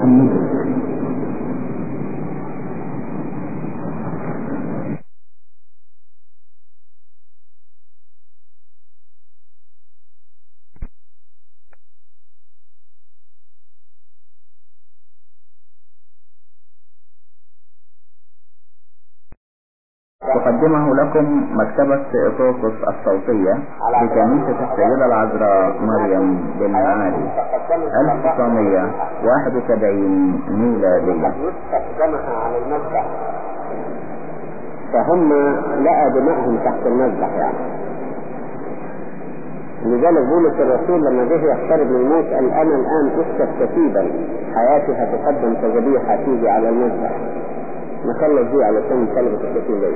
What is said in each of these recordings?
مهمته تقدمه لكم مكتبة إطوكس الصوتية لكنيسة السيدة العذراء مريم بن معالي 1971 ميلادية استخدمها على المذبح فهم لقى دمائهم تحت المذبح يعني لذلك بولس الرسول لما جه يقترب من الموت قال انا الان اسكت كتيبا حياتي هتقدم كذبيحه تيجي على المذبح نخلص دي علشان طلبة الكتيبين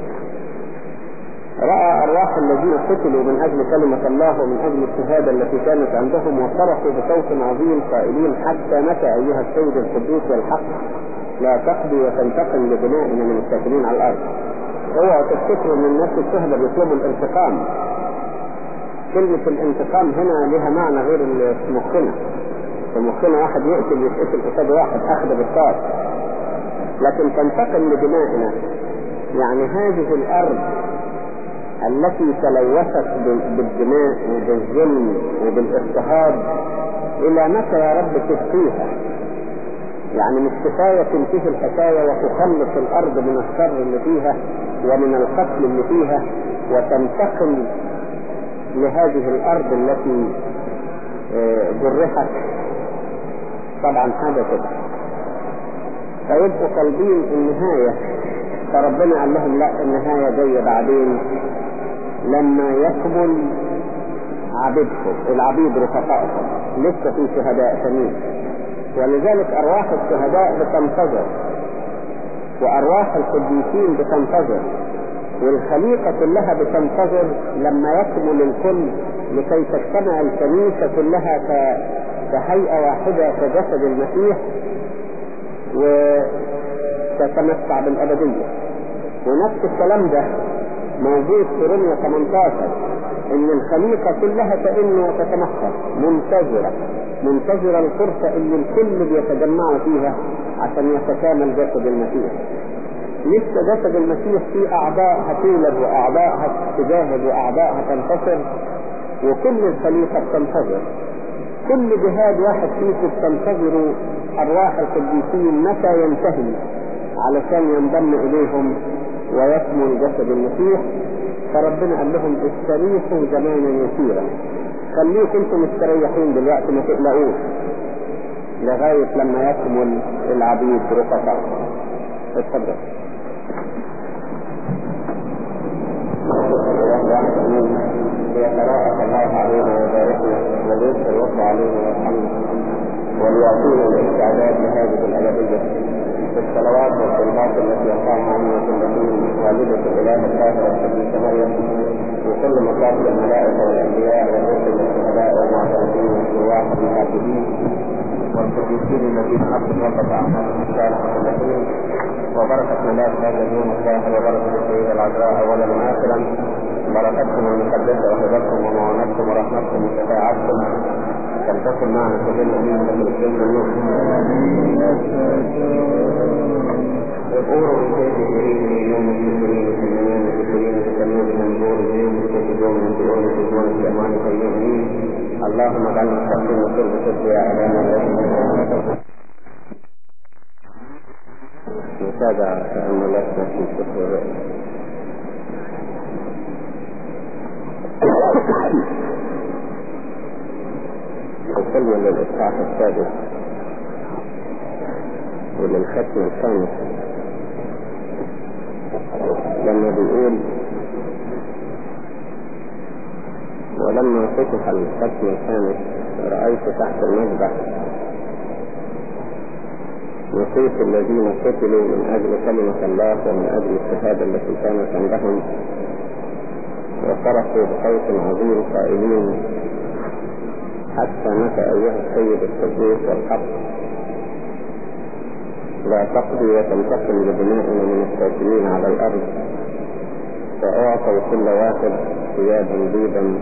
رأى أرواح الذين قتلوا من أجل كلمة الله ومن أجل الشهادة التي كانت عندهم وصرخوا بصوت عظيم قائلين حتى متى أيها السيد القدوس والحق لا تقضي وتنتقم لبنائنا من الساكنين على الأرض اوعوا تفتكروا ان الناس الشهداء بيطلبوا الانتقام كلمة الانتقام هنا لها معنى غير اللي في مخنا في مخنا واحد يقتل يتقتل قصاد واحد أخذ بالطار لكن تنتقم لدمائنا يعني هذه الأرض التي تلوثت بالدماء وبالظلم وبالاضطهاد إلى متى يا رب تبقيها يعني مش كفاية تنتهي الحكاية وتخلص الأرض من الشر اللي فيها ومن القتل اللي فيها وتنتقل لهذه الأرض التي جرحت طبعا حاجة كده فيبقوا طالبين النهاية فربنا قال لهم لا النهاية جاية بعدين لما يكمل عبيدكم العبيد رفقائكم لسه في شهداء ثانيين ولذلك أرواح الشهداء بتنتظر وأرواح القديسين بتنتظر والخليقة كلها بتنتظر لما يكمل الكل لكي تجتمع الكنيسة كلها كهيئة واحدة كجسد المسيح وتتمتع بالأبدية ونفس الكلام ده موجود في رمية 18 ان الخليقة كلها تئن وتتمخر منتظرة منتظرة الفرصة اللي الكل بيتجمعوا فيها عشان يتكامل جسد المسيح لسه جسد المسيح فيه اعضاء هتولد واعضاء هتجاهد واعضاء هتنتصر وكل الخليقة بتنتظر كل جهاد واحد فيكم بتنتظروا ارواح القديسين متى ينتهي علشان ينضم اليهم ويكمل جسد المسيح فربنا قال لهم استريحوا زمانا يسيرا خليكم انتم مستريحين دلوقتي ما تقلقوش لغاية لما يكمل العبيد رفقاء اتفضل ليتراءى الله علينا ويباركنا وليسر الوقت علينا ويرحمنا وليعطينا الاستعداد لهذه الأبدية بالصلوات والصلوات التي يقام عنها كل والدة الإله الطاهرة القديسة مريم وكل مصادر الملائكة والأنبياء والرسل والشهداء والمعترفين والسواح والمعتدين والقديسين الذين حقق وقت أعمالهم الصالحة والتي وبركة ملاك هذا اليوم الطاهر وبركة السيدة العذراء أولا وآخرا بركتكم المقدسة وهبتكم ومعونتكم ورحمتكم وشفاعتكم فلتكن معنا كلنا امين لكم الجنة النور اقولوا بكيف جريم اليوم الكثيرين في المنام الكثيرين في التنور من نور اليوم الكثيرون من دعون الكثيرون في امان اليوم اللهم اجعلنا مستقيم وكل بشد يا اعلام متابعة تأملاتنا في سفر الرؤيا وصلنا للإصحاح السادس وللختم الخامس لما بيقول ولما فتح الختم الخامس رأيت تحت المذبح نصيص الذين قتلوا من أجل كلمة الله ومن أجل الشهادة التي كانت عندهم وصرخوا بصوت عظيم قائلين حتى متى أيها السيد القدوس والحق لا تقضي وتنتقم لبنائنا من الساكنين على الأرض فأعطوا كل واحد ثيابا بيضا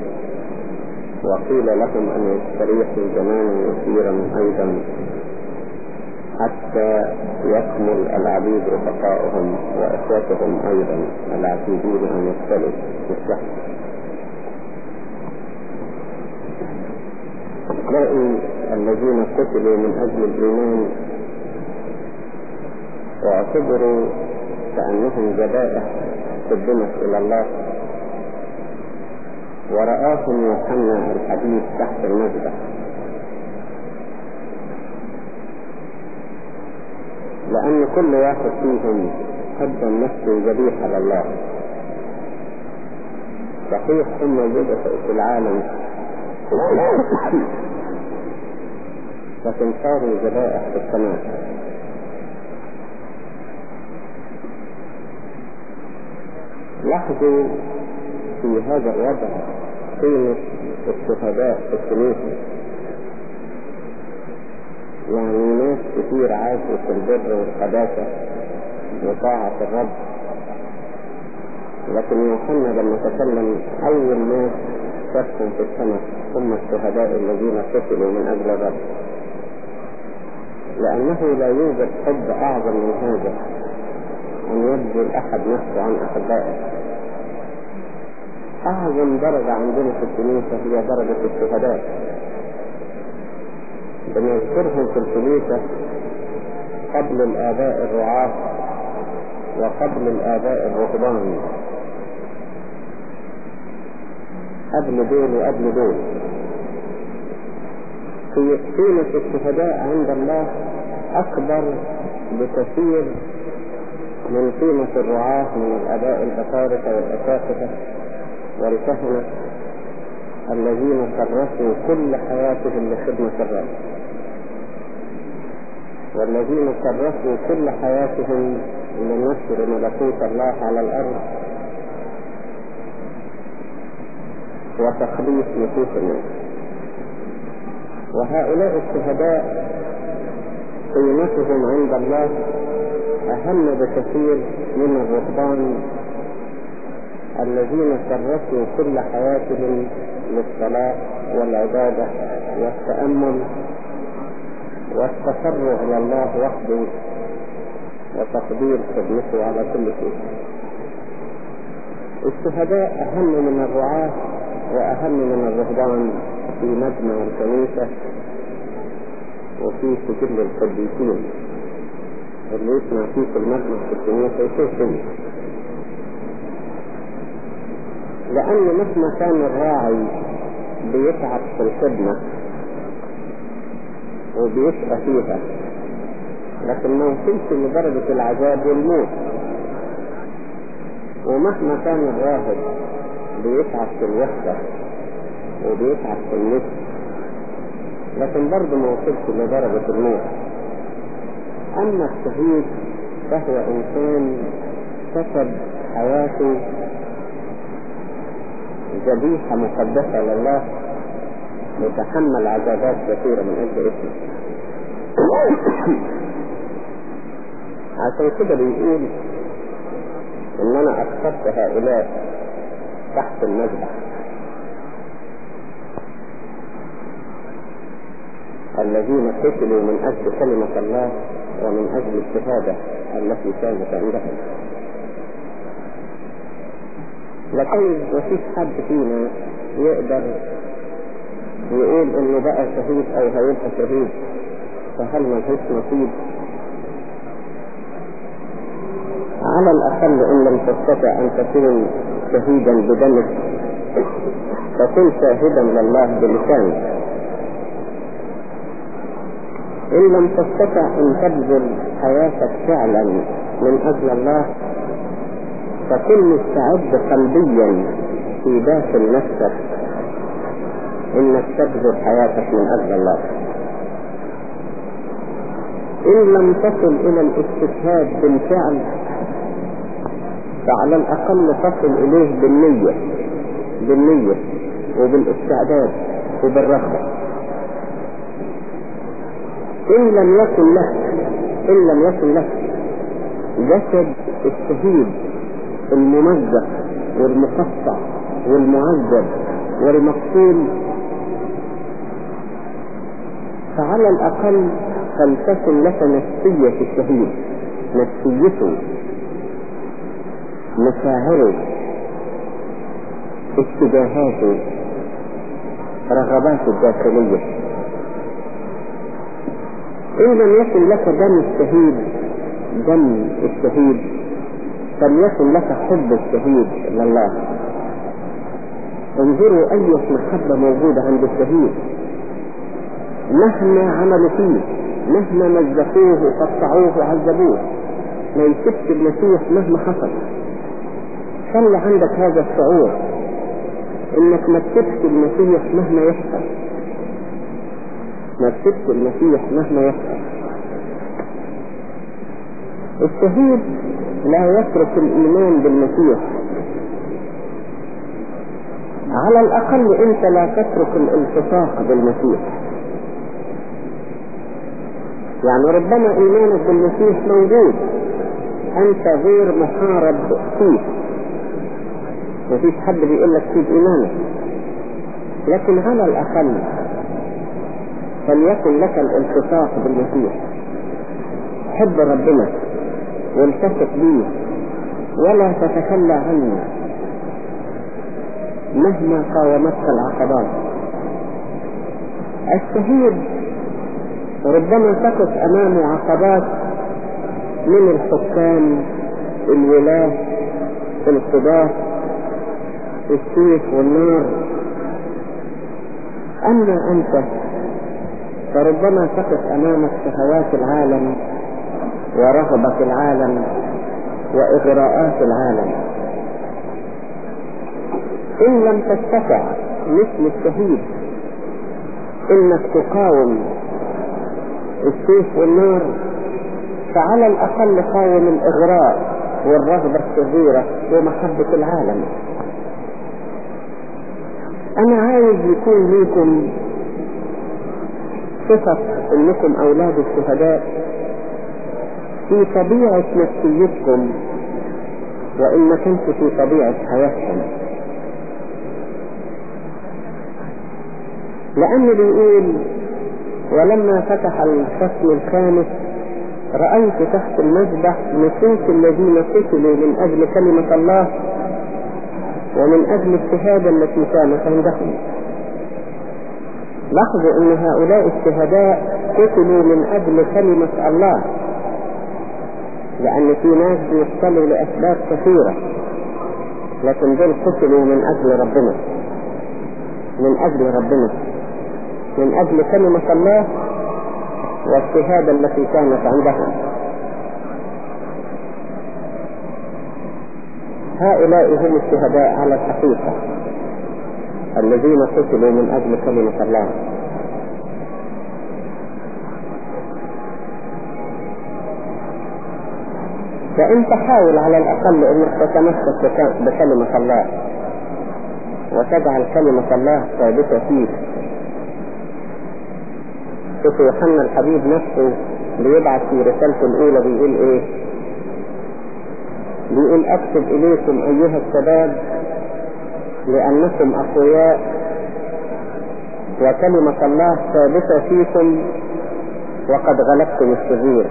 وقيل لهم أن يستريحوا زمانا يسيرا أيضا حتى يكمل العبيد رفقائهم وإخوتهم أيضا العتيدين أن يصلوا بالصحة هؤلاء الذين قتلوا من أجل الإيمان واعتبروا كأنهم ذبائح قدمت إلى الله ورآهم يوحنا الحديث تحت المذبح لأن كل واحد فيهم قدم نفسه ذبيحة لله صحيح هم بدأوا في العالم لكن صاروا ذبائح في السماء لاحظوا في هذا الوضع قيمة الشهداء في الكنيسة يعني ناس كتير عاشوا في البر والقداسة وطاعة الرب لكن يوحنا لما تكلم أول ناس شافهم في السماء هم الشهداء الذين قتلوا من أجل الرب لأنه لا يوجد حب أعظم من هذا أن يبذل أحد نفسه عن أحبائه أعظم درجة عندنا في الكنيسة هي درجة الشهداء بنذكرهم في الكنيسة قبل الآباء الرعاة وقبل الآباء الرهبان قبل دول وقبل دول في قيمة الشهداء عند الله أكبر بكثير من قيمة الرعاة من الآباء البطاركة والأساتذة والكهنة الذين كرسوا كل حياتهم لخدمة الرب والذين كرسوا كل حياتهم لنشر ملكوت الله على الأرض وتخليص نفوس الناس وهؤلاء الشهداء قيمتهم عند الله أهم بكثير من الرهبان الذين كرسوا كل حياتهم للصلاة والعبادة والتأمل والتفرغ إلى الله وحده وتقدير خدمته على كل شيء الشهداء أهم من الرعاة وأهم من الرهبان في مجمع الكنيسة وفي سجل القديسين اللي يسمع فيه في المجمع في الكنيسة يشوف فيه لأن مهما كان الراعي بيتعب في الخدمة وبيشقى فيها لكن ما وصلش لدرجة العذاب والموت ومهما كان الراهب بيتعب في الوحدة وبيتعب في النفس لكن برضه ما وصلش لدرجة الموت أما الشهيد فهو إنسان كسب حياته ذبيحة مقدسة لله يتحمل عذابات كثيرة من أجل اسمه عشان كده بيقول ان انا اخترت هؤلاء تحت المذبح الذين قتلوا من اجل كلمة الله ومن اجل الشهادة التي كانت عندهم لكن مفيش حد فينا يقدر يقول انه بقى شهيد او هيبقى شهيد فهل ملهوش نصيب على الاقل ان لم تستطع ان تكون شهيدا بدمك فكن شاهدا لله بلسانك ان لم تستطع ان تبذل حياتك فعلا من اجل الله فكن مستعد قلبيا في داخل نفسك انك تبذل حياتك من اجل الله ان لم تصل الى الاستشهاد بالفعل فعلى الاقل تصل اليه بالنية بالنية وبالاستعداد وبالرغبة ان لم يكن لك ان لم يكن لك جسد الشهيد الممزق والمقطع والمعذب والمقتول فعلى الأقل فلتكن لك نفسية الشهيد نفسيته مشاعره اتجاهاته رغباته الداخلية إن لم يكن لك دم الشهيد دم الشهيد فليكن لك حب الشهيد لله انظروا أي محبة موجودة عند الشهيد مهما عملوا فيه مهما مزقوه وقطعوه وعذبوه ما يسبش المسيح مهما حصل خلي عندك هذا الشعور انك ما تسبش المسيح مهما يحصل ما تسبش المسيح مهما يحصل الشهيد لا يترك الايمان بالمسيح على الاقل انت لا تترك الالتصاق بالمسيح يعني ربما ايمانك بالمسيح موجود انت غير محارب فيه مفيش حد بيقول لك سيب ايمانك لكن على الاقل فليكن لك الالتصاق بالمسيح حب ربنا والتصق بيه ولا تتخلى عنه مهما قاومتك العقبات الشهيد ربما تقف امامه عقبات من الحكام الولاة القضاة السيف والنار اما انت فربما تقف امامك شهوات العالم ورغبة العالم واغراءات العالم ان لم تستطع مثل الشهيد انك تقاوم السيف والنار فعلى الاقل قاوم الاغراء والرغبة الشريرة ومحبة العالم انا عايز يكون ليكم صفة انكم اولاد الشهداء في طبيعة نفسيتكم وان ما كنت في طبيعة حياتكم لأنه بيقول ولما فتح الفصل الخامس رأيت تحت المذبح نصوص الذين قتلوا من أجل كلمة الله ومن أجل الشهادة التي كانت عندهم لاحظوا أن هؤلاء الشهداء قتلوا من أجل كلمة الله لأن في ناس بيقتلوا لأسباب كثيرة لكن دول قتلوا من أجل ربنا من أجل ربنا من أجل كلمة الله والشهادة التي كانت عندهم هؤلاء هم الشهداء على الحقيقة الذين قتلوا من أجل كلمة الله فأنت حاول على الأقل أنك تتمسك بكلمة الله وتجعل كلمة الله ثابتة فيك شوف يوحنا الحبيب نفسه بيبعث في رسالته الأولى بيقول إيه؟ بيقول أكتب إليكم أيها الشباب لأنكم أقوياء وكلمة الله ثابتة فيكم وقد غلبتم الشرير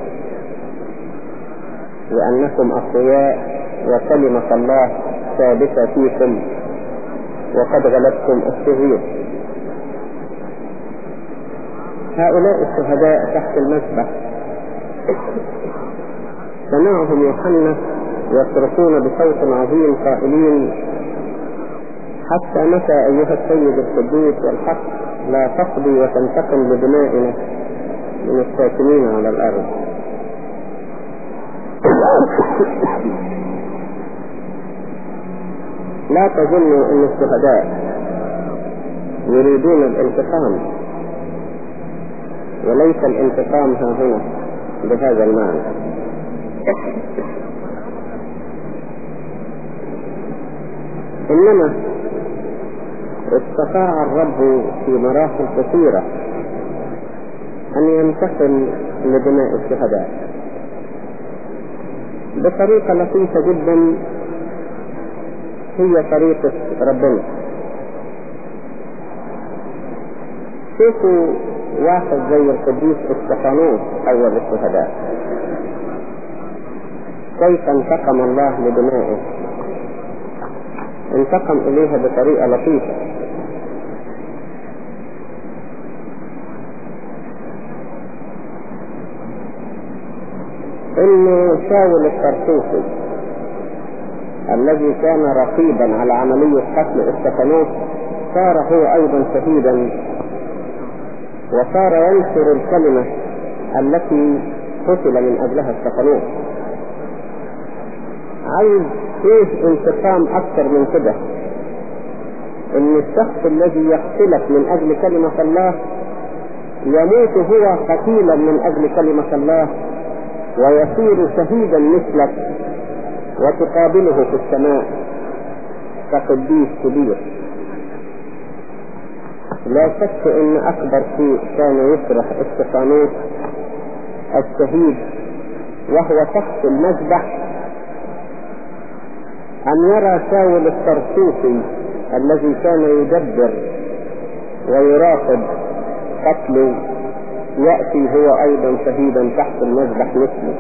لأنكم أقوياء وكلمة الله ثابتة فيكم وقد غلبتم الشرير هؤلاء الشهداء تحت المسبح سمعهم يوحنا يصرخون بصوت عظيم قائلين حتى متى أيها السيد القدوس والحق لا تقضي وتنتقم بدمائنا من الساكنين على الأرض لا تظنوا أن الشهداء يريدون الانتقام وليس الانتقام ها هنا بهذا المعنى إنما استطاع الرب في مراحل كثيرة أن ينتقم لدماء الشهداء بطريقة لطيفة جدا هي طريقة ربنا شوفوا واحد زي القديس استفانوس أول الشهداء كيف انتقم الله لدمائه انتقم إليها بطريقة لطيفة إن شاول الطرطوسي الذي كان رقيبا على عملية قتل استفانوس صار هو أيضا شهيدا وصار ينشر الكلمة التي قتل من أجلها استفانوس عايز ايه انتقام اكثر من كده ان الشخص الذي يقتلك من اجل كلمة الله يموت هو قتيلا من اجل كلمة الله ويصير شهيدا مثلك وتقابله في السماء كقديس كبير لا شك ان اكبر شيء كان يفرح استفانوس الشهيد وهو تحت المذبح أن يرى شاول الطرطوسي الذي كان يدبر ويراقب قتله يأتي هو أيضا شهيدا تحت المذبح مثله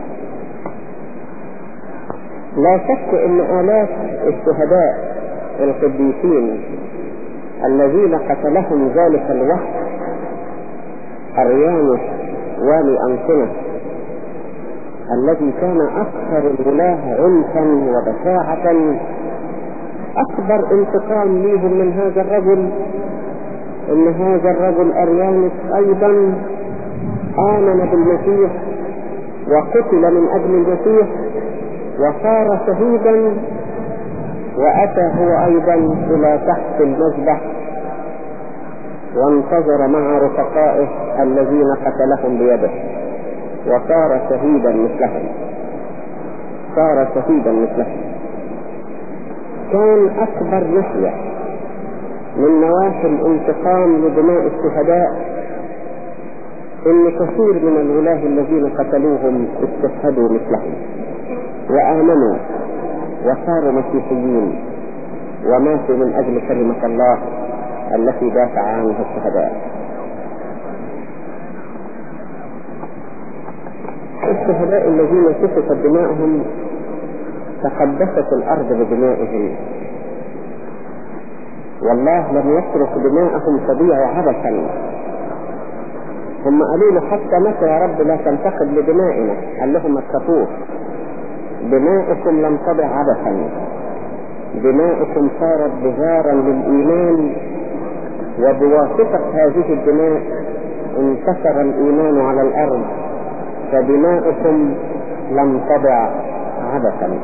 لا شك أن آلاف الشهداء القديسين الذين قتلهم ذلك الوحش أريانوس والي أنطونس الذي كان أكثر الولاة عنفا وبشاعة أكبر انتقام ليهم من هذا الرجل إن هذا الرجل أريانس أيضا آمن بالمسيح وقتل من أجل المسيح وصار شهيدا وأتى هو أيضا إلى تحت المذبح وانتظر مع رفقائه الذين قتلهم بيده وصار شهيدا مثلهم صار شهيدا مثلهم كان أكبر نحية من نواحي الانتقام لدماء الشهداء إن كثير من الولاة الذين قتلوهم استشهدوا مثلهم وآمنوا وصاروا مسيحيين وماتوا من أجل كلمة الله التي دافع عنها الشهداء الشهداء الذين سفكت دماؤهم تقدست الأرض بدمائهم والله لم يترك دماءهم تضيع عبثا هم قالوا له حتى متى يا رب لا تنتقد لدمائنا قال لهم ما تخافوش دماؤكم لم تضع عبثا دماؤكم صارت بغارا للإيمان وبواسطة هذه الدماء انتشر الإيمان على الأرض فدماؤكم لم تضع عبثا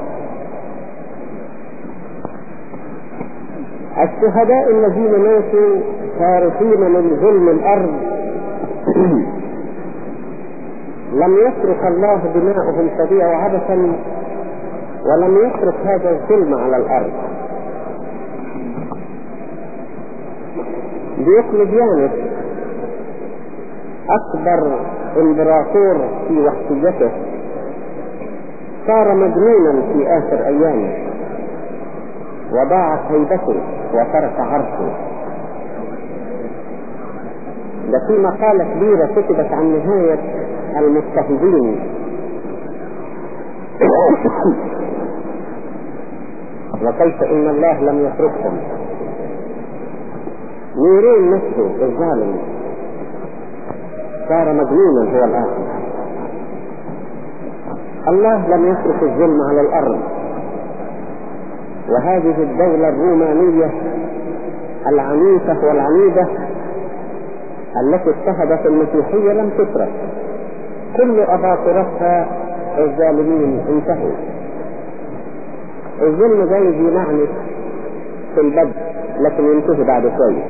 الشهداء الذين ماتوا خارقين من ظلم الأرض لم يترك الله دماؤهم تضيع عبثا ولم يترك هذا الظلم على الأرض ديوكليديانوس أكبر امبراطور في وحشيته صار مجنونا في آخر أيامه وضاعت هيبته وترك عرشه ده في مقالة كبيرة كتبت عن نهاية المضطهدين وكيف ان الله لم يتركهم نيرين نفسه الظالم صار مجنونا هو الآن الله لم يترك الظلم على الأرض وهذه الدولة الرومانية العنيفة والعنيدة التي اضطهدت المسيحية لم تترك كل أباطرتها الظالمين انتهوا الظلم جاي ينعنف في البدء لكن ينتهي بعد شوية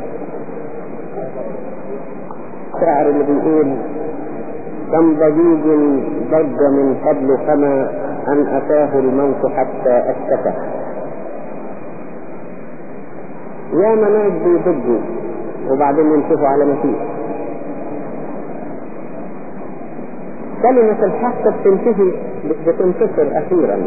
الشاعر اللي بيقول كم ضجيج ضج من قبل كما أن أتاه الموت حتى أشتكى يا مناج بيضجوا وبعدين ينتهوا على ما فيه كلمة الحق بتنتهي بتنتصر أخيرا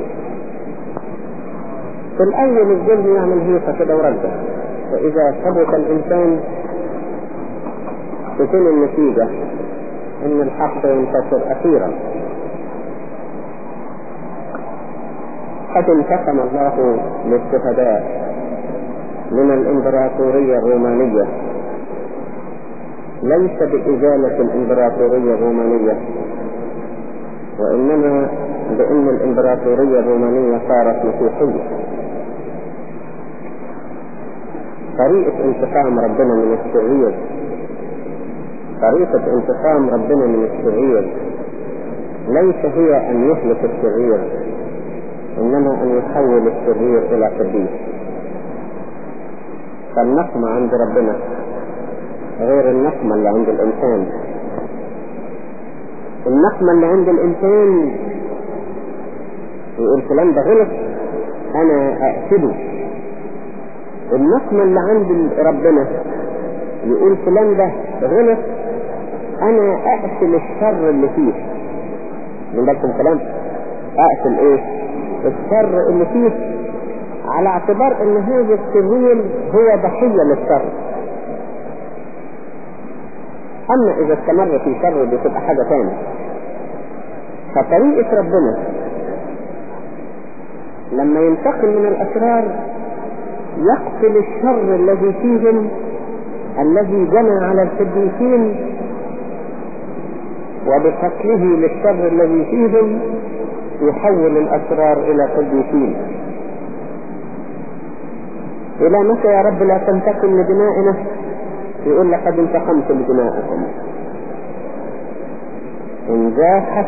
في الأول الظلم يعمل هيصة كده ورده فإذا ثبت الإنسان تكون النتيجة ان الحق ينتصر اخيرا قد انتقم الله للشهداء من الامبراطورية الرومانية ليس بإزالة الامبراطورية الرومانية وإنما بأن الامبراطورية الرومانية صارت مسيحية طريقة انتقام ربنا من الشرير طريقة انتقام ربنا من الشرير ليس هي أن يهلك الشرير إنما أن يحول الشرير إلى قديس فالنقمة عند ربنا غير النقمة اللي عند الإنسان النقمة اللي عند الإنسان يقول فلان ده غلط أنا أقتله النقمة اللي عند ربنا يقول فلان ده غلط أنا أقتل الشر اللي فيه من بالكم كلام أقتل إيه الشر اللي فيه على اعتبار ان هذا الشرير هو ضحية للشر اما اذا استمر في شر بتبقى حاجة تانية فطريقة ربنا لما ينتقم من الاشرار يقتل الشر الذي فيهم الذي جنى على القديسين وبقتله للشر الذي فيهم يحول الأسرار إلى قديسين إلى متى يا رب لا تنتقم لدمائنا يقول لقد انتقمت لدمائكم إن زاحت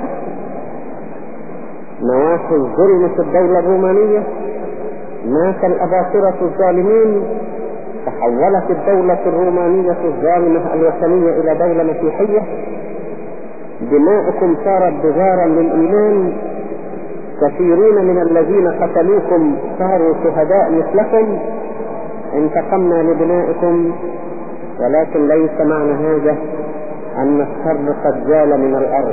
نواحي الظلم في الدولة الرومانية مات الأباطرة الظالمين تحولت الدولة الرومانية الظالمة الوثنية إلى دولة مسيحية دماؤكم صارت بغارا للإيمان كثيرون من الذين قتلوكم صاروا شهداء مثلكم انتقمنا لدمائكم ولكن ليس معنى هذا أن الشر قد زال من الأرض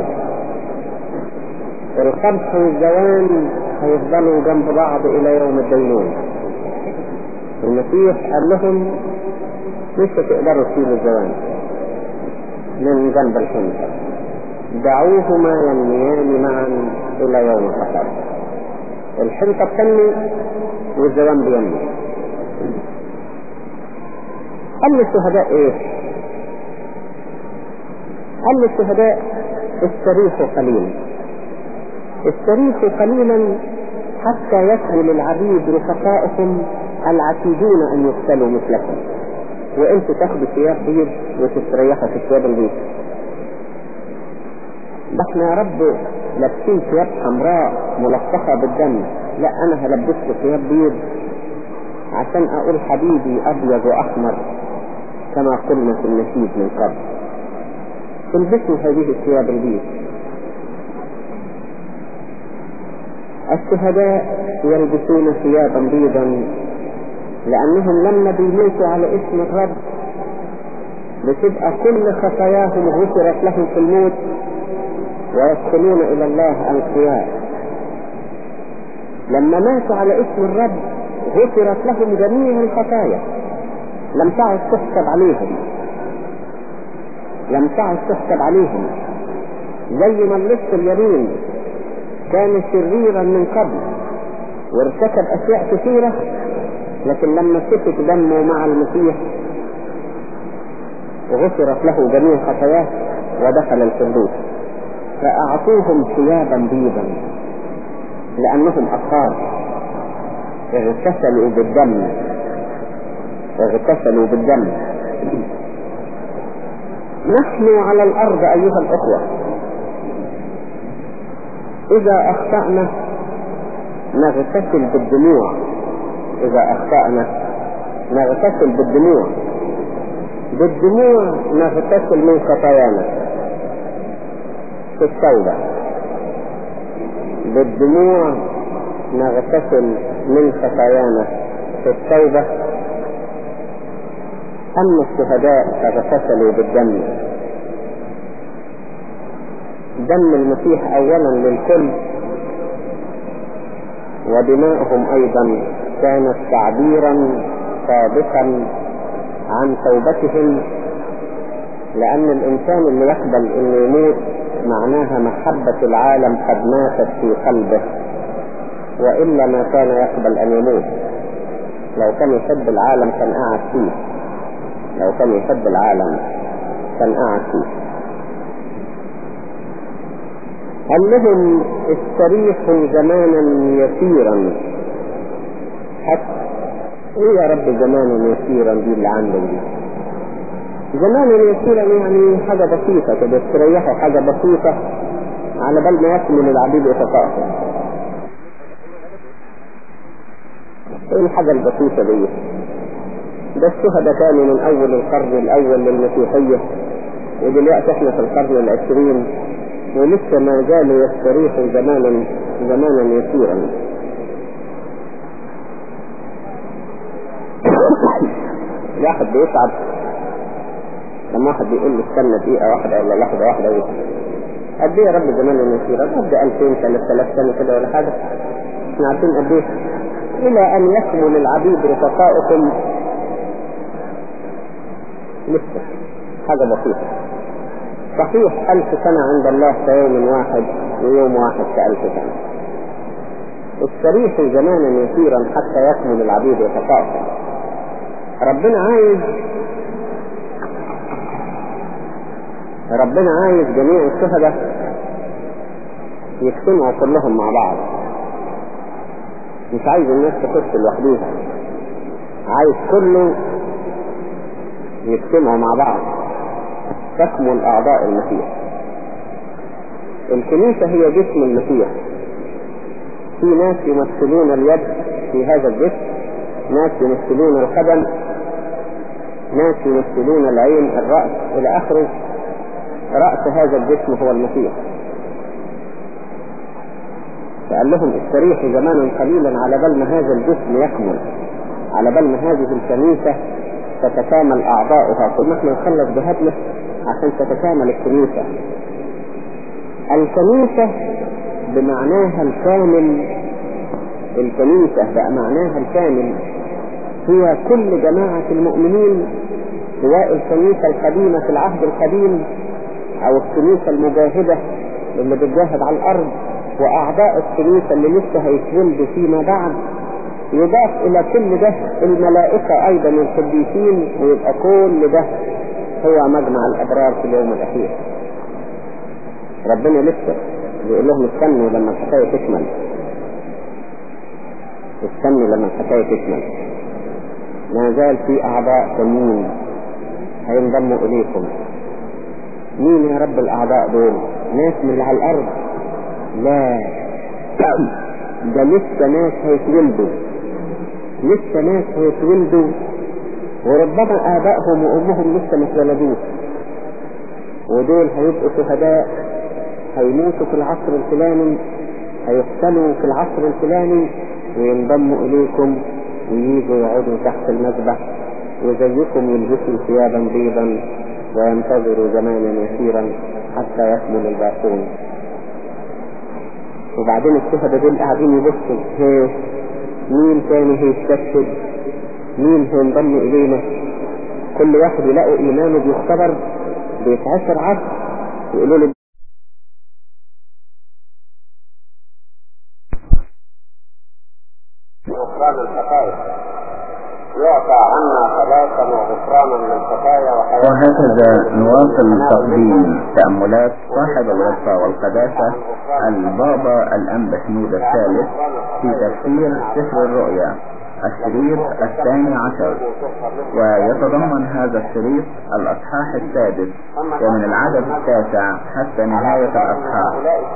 القبح والزوال هيفضلوا جنب بعض إلى يوم الدينون المسيح قال لهم مش هتقدروا تشيلوا الزوال من جنب الحنطة دعوهما ينميان معا إلى يوم القيامة الحنطة بتنمي والزوال بينمي قال للشهداء ايه قال للشهداء استريحوا قليلا استريحوا قليلا حتى يسهل للعبيد رفقائكم العتيدون ان يقتلوا مثلكم وانتوا تاخدوا ثياب بيض وتستريحوا في ثياب البيض احنا يا رب لابسين ثياب حمراء ملطخه بالدم لا انا هلبسكم ثياب بيض عشان اقول حبيبي ابيض واحمر كما قلنا في النشيد من قبل تلبسوا هذه الثياب البيض الشهداء يلبسون ثيابا بيضا لانهم لما بيموتوا على اسم الرب بتبقى كل خطاياهم غفرت لهم في الموت ويدخلون الى الله انقياء لما ماتوا على اسم الرب غفرت لهم جميع الخطايا لم تعد تحسب عليهم لم تعد تحسب عليهم زي ما اللص اليمين كان شريرا من قبل وارتكب اشياء كثيرة لكن لما سفك دمه مع المسيح غفرت له جميع خطاياه ودخل الفردوس فأعطوهم ثيابا بيضا لأنهم أطهار اغتسلوا بالدم اغتسلوا بالدم نحن على الأرض أيها الأخوة إذا أخطأنا نغتسل بالدموع إذا أخطأنا نغتسل بالدموع بالدموع نغتسل من خطايانا في التوبة بالدموع نغتسل من خطايانا في التوبة أما الشهداء فاغتسلوا بالدم دم المسيح أولا للكل ودماؤهم أيضا كانت تعبيرا صادقا عن توبتهم لأن الإنسان اللي يقبل إنه يموت معناها محبة العالم قد ماتت في قلبه وإلا ما كان يقبل أن يموت لو كان يحب العالم كان قاعد فيه لو كان يحب العالم كان قاعد فيه قال لهم استريحوا زمانا يسيرا حتى ايه يا رب زمانا يسيرا دي اللي عندك دي زمانا يسيرا يعني حاجة بسيطة كده استريحوا حاجة بسيطة على بال ما يكمل العبيد وتقاهم ايه الحاجة البسيطة دي ده الشهداء كانوا من اول القرن الاول للمسيحية ودلوقتي احنا في القرن العشرين ولسه ما زالوا يستريحوا زمانا زمانا يسيرا الواحد بيتعب لما واحد بيقول له استنى دقيقة واحدة ولا لحظة واحدة ايه قد ايه يا رب زمان يسير قد 2000 3000 سنة كده ولا حاجة احنا عارفين قد ايه إلى أن يكمل العبيد رفقائكم لسه حاجة بسيطة صحيح ألف سنة عند الله كيوم واحد ويوم واحد كألف سنة استريحوا زمانا يسيرا حتى يكمل العبيد رفقائكم ربنا عايز ربنا عايز جميع الشهداء يجتمعوا كلهم مع بعض مش عايز الناس تخش لوحديها عايز كله يجتمعوا مع بعض تكمل اعضاء المسيح الكنيسة هي جسم المسيح في ناس يمثلون اليد في هذا الجسم ناس يمثلون القدم ناس يمثلون العين الرأس إلى آخره رأس هذا الجسم هو المسيح فقال لهم استريحوا زمانا قليلا على بال ما هذا الجسم يكمل على بال ما هذه الكنيسة تتكامل أعضاؤها كل ما احنا نخلص جهادنا عشان تتكامل الكنيسة الكنيسة بمعناها الكامل الكنيسة بمعناها الكامل هي كل جماعة المؤمنين سواء الكنيسة القديمة في العهد القديم او الكنيسة المجاهدة اللي بتجاهد على الارض واعضاء الكنيسة اللي لسه هيتولدوا فيما بعد يضاف الى كل ده الملائكة ايضا القديسين ويبقى كل ده هو مجمع الابرار في اليوم الاخير ربنا لسه بيقول لهم استنوا لما الحكاية تكمل استنوا لما الحكاية تكمل ما زال في اعضاء تانيين هينضموا اليكم مين يا رب الاعضاء دول ناس من اللي على الارض لا ده لسه ناس هيتولدوا لسه ناس هيتولدوا وربما ابائهم وامهم لسه ما اتولدوش ودول هيبقوا شهداء هيموتوا في العصر الفلاني هيقتلوا في العصر الفلاني وينضموا اليكم وييجوا يقعدوا تحت المذبح وزيكم يلبسوا ثيابا بيضا وينتظروا زمانا يسيرا حتى يكمل الباقون وبعدين الشهداء دول قاعدين يبصوا ها مين تاني هيستشهد مين هينضم الينا كل واحد يلاقوا ايمانه بيختبر بيتعشر عصر يقولوا له غفران الخطايا يعطى عنا خلاصا وغفرانا للخطايا وهكذا نواصل تقديم تأملات صاحب الوفا والقداسة البابا الأنبا شنود الثالث في تفسير سفر الرؤيا الشريط الثاني عشر ويتضمن هذا الشريط الأصحاح السادس ومن العدد التاسع حتى نهاية الأصحاح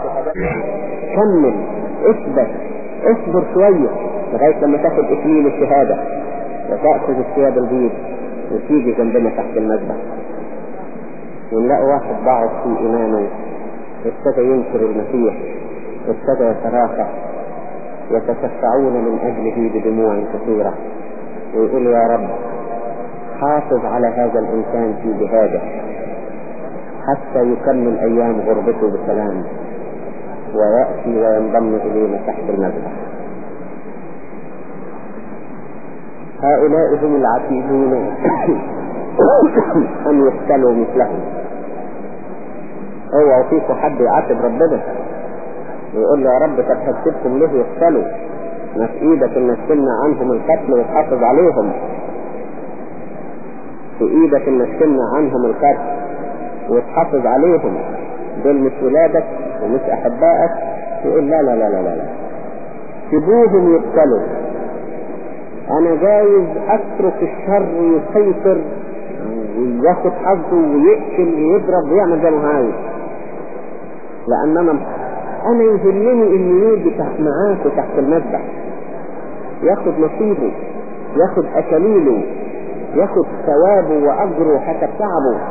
كمل اثبت اصبر شوية لغاية لما تاخد اكليل الشهادة وتأخذ الثياب البيض وتيجي جنبنا تحت المذبح ونلاقي واحد ضعف في إيمانه ابتدى ينكر المسيح ابتدى يترافع يتشفعون من أجله بدموع كثيرة ويقول يا رب حافظ على هذا الإنسان في جهاده حتى يكمل أيام غربته بسلام ويأتي وينضم إلينا تحت المذبح هؤلاء هم العتيدون أن يقتلوا مثلهم اوعوا فيكم حد يعاتب ربنا ويقول له يا رب طب هتسيبكم ليه يقتلوا ما في ايدك انك تمنع عنهم القتل وتحافظ عليهم في ايدك انك تمنع عنهم القتل وتحافظ عليهم دول مش ولادك ومش احبائك يقول لا لا لا لا لا, لا. سيبوهم يقتلوا انا جايز اترك الشر يسيطر وياخد حظه ويقتل ويضرب ويعمل زي ما عايز لان انا انا يهمني ان يجي تحت معاك تحت المذبح ياخد نصيبه ياخد اكاليله ياخد ثوابه واجره حسب تعبه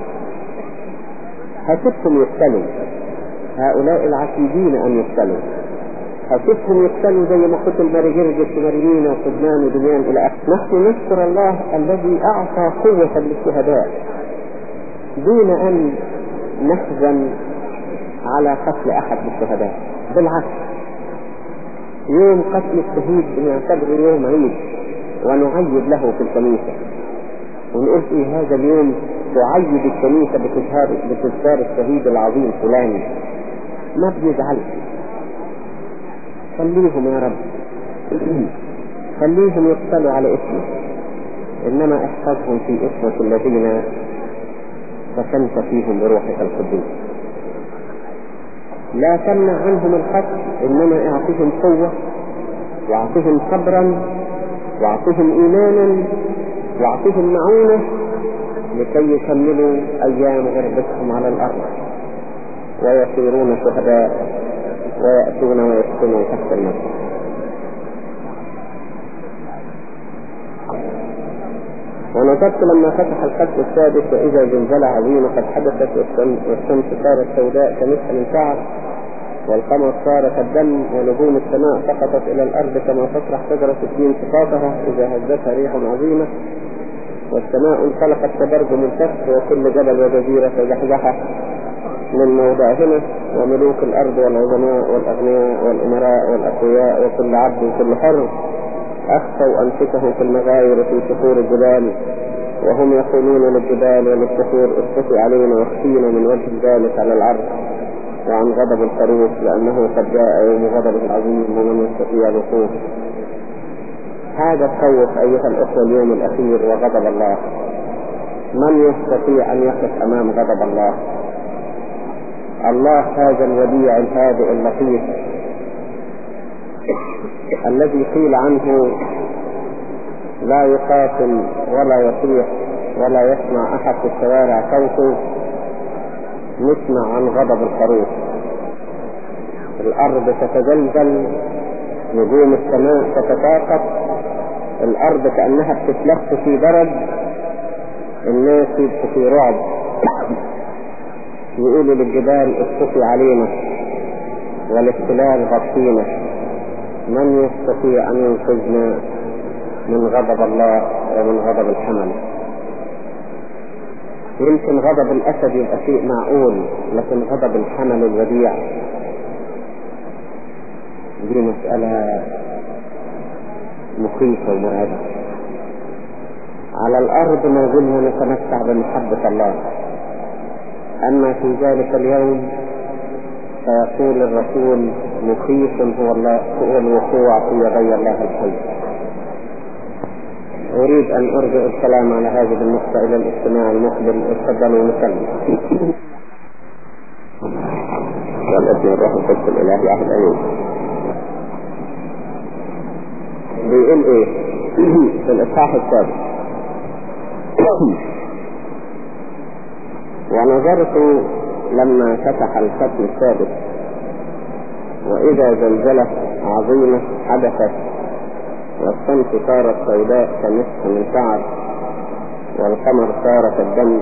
هسيبكم يقتلوا هؤلاء العتيدين ان يقتلوا هسيبهم يقتلوا زي ما قتل ماري جرجس ومارينينا وقدمان ودميان الى اخره نحن نشكر الله الذي اعطى قوة للشهداء دون ان نحزن على قتل احد من الشهداء بالعكس يوم قتل الشهيد بنعتبره يوم عيد ونعيد له في الكنيسة ونقول في هذا اليوم تعيد الكنيسة بتذكار بتذكار الشهيد العظيم فلان ما بنزعلش خليهم يا رب خليهم يقتلوا على اسمه انما احفظهم في اسمك الذين سكنت فيهم بروحك القدوس لا تمنع عنهم القتل انما اعطهم قوة واعطهم صبرا واعطهم ايمانا واعطهم معونة لكي يكملوا ايام غربتهم على الارض ويصيرون شهداء ويأتون ويسكنوا تحت المسجد ونظرت لما فتح الخط السادس وإذا زلزلة عظيمة قد حدثت والشمس صارت سوداء كمثل الشعر والقمر صار كالدم ونجوم السماء سقطت إلى الأرض كما تطرح شجرة الدين سقاطها إذا هزتها ريح عظيمة والسماء انطلقت كبرج منتشر وكل جبل وجزيرة زحزحة من موضعهما وملوك الأرض والعظماء والأغنياء والأمراء والأقوياء وكل عبد وكل حر أخفوا أنفسهم في المغاير في صخور الجبال وهم يقولون للجبال وللصخور اسقطي علينا واخفينا من وجه ذلك على العرض وعن غضب الخروف لأنه قد جاء يوم غضبه العظيم ومن يستطيع الوقوف هذا الخوف أيها الأخوة اليوم الأخير وغضب الله من يستطيع أن يقف أمام غضب الله الله هذا الوديع الهادئ اللطيف الذي قيل عنه لا يقاتل ولا يصيح ولا يسمع أحد في الشوارع صوته نسمع عن غضب الخروف الأرض تتزلزل نجوم السماء تتساقط الأرض كأنها بتتلف في برد الناس يبقوا في رعب يقولوا للجبال اسقطي علينا والاختلال غطينا من يستطيع أن ينقذنا من غضب الله ومن غضب الحمل يمكن غضب الأسد يبقى شيء معقول لكن غضب الحمل الوديع دي مسألة مخيفة ومرعبة على الأرض ما زلنا نتمتع بمحبة الله أما في ذلك اليوم فيقول الرسول مخيف هو الله هو الوقوع في يدي الله الحي أريد أن أرجع الكلام على هذه النقطة إلى الاجتماع المقبل اتفضلوا نسلم والابن الروح القدس الإلهي أحد أمين بيقول إيه في الإصحاح السابق ونظرت لما فتح الختم السادس وإذا زلزلة عظيمة حدثت والشمس صارت سوداء كنصف من شعر والقمر صار كالدم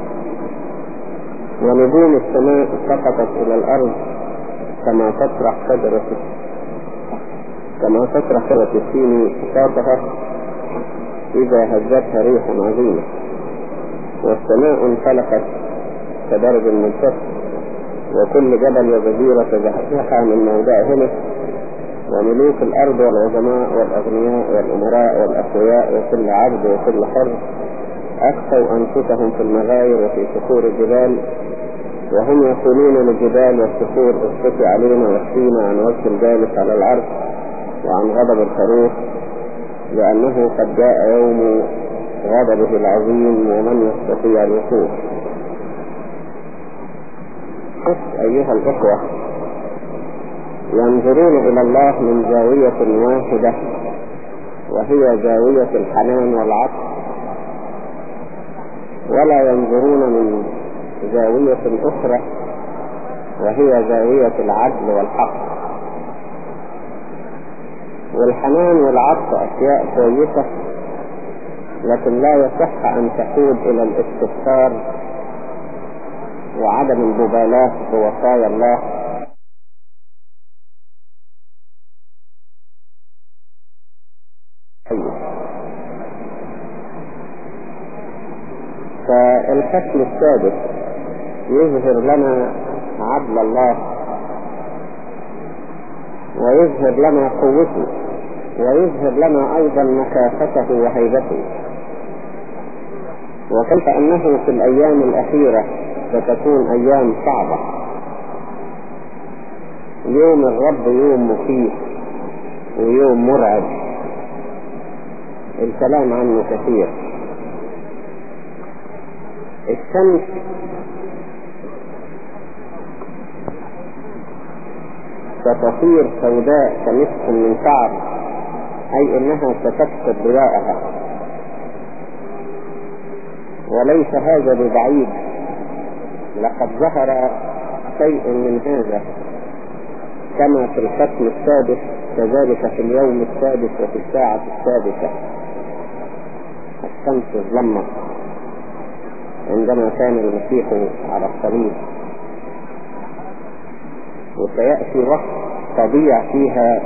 ونجوم السماء سقطت إلى الأرض كما تطرح شجرة كما تطرح شجرة السين سقاطها إذا هزتها ريح عظيمة والسماء انفلقت كدرج منشق وكل جبل وجزيرة تزحزح من موضعهما وملوك الأرض والعظماء والأغنياء والأمراء والأقوياء وكل عبد وكل حر أخفوا أنفسهم في المغاير وفي صخور الجبال وهم يقولون للجبال والصخور اسقطي علينا واخفينا عن وجه الجالس على العرش وعن غضب الخروف لأنه قد جاء يوم غضبه العظيم ومن يستطيع الوقوف أيها الإخوة ينظرون إلى الله من زاوية واحدة وهي زاوية الحنان والعطف ولا ينظرون من زاوية أخرى وهي زاوية العدل والحق والحنان والعطف أشياء كويسة لكن لا يصح أن تقود إلى الاستفسار وعدم المبالاة بوصايا الله فالفصل السادس يظهر لنا عدل الله ويظهر لنا قوته ويظهر لنا ايضا مكافته وهيبته وكيف انه في الايام الاخيرة ستكون ايام صعبة يوم الرب يوم مخيف ويوم مرعب الكلام عنه كثير الشمس ستصير سوداء كمسك من شعر أي إنها ستفقد ضياءها وليس هذا ببعيد لقد ظهر شيء من هذا كما في الختم السادس كذلك في اليوم السادس وفي الساعة السادسة الشمس ظلمت عندما كان المسيح على الصليب وسيأتي وقت تضيع فيها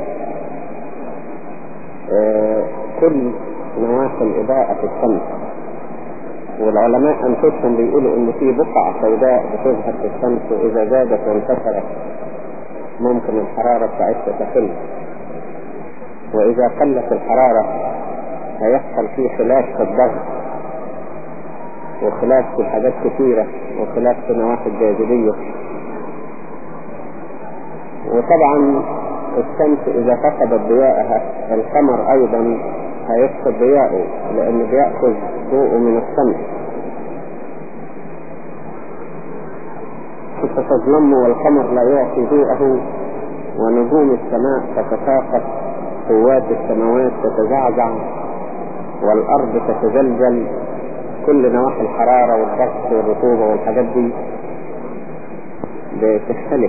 آه كل نواحي الإضاءة في الشمس والعلماء أنفسهم بيقولوا إن في بقعة سوداء بتظهر في الشمس وإذا زادت وانتشرت ممكن الحرارة بتاعتها تقل وإذا قلت الحرارة هيحصل فيه خلاف في الضغط وخلاف في حاجات كثيرة وخلاف في نواحي الجاذبية وطبعا الشمس إذا فقدت ضياءها القمر أيضا هيفقد ضياءه لأنه بيأخذ ضوءه من الشمس ستظلم والقمر لا يعطي ضوءه ونجوم السماء تتساقط قوات السماوات تتزعزع والأرض تتزلزل كل نواحي الحرارة والضغط والرطوبة والحاجات دي بتختلف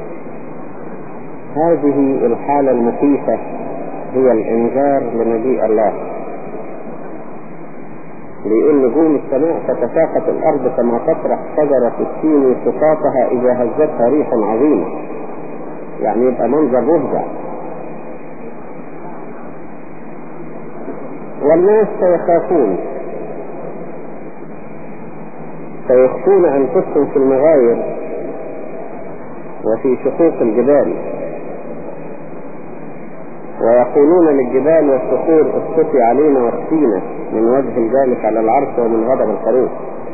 هذه الحالة المخيفة هي الإنذار لمجيء الله بيقول نجوم السماء تتساقط الأرض كما تطرح شجرة التين سقاطها إذا هزتها ريح عظيمة يعني يبقى منظر مفزع والناس سيخافون سيخفون أنفسهم في المغاير وفي شقوق الجبال ويقولون للجبال والصخور اسقطي علينا واخفينا من وجه الجالس على العرش ومن غضب الخروف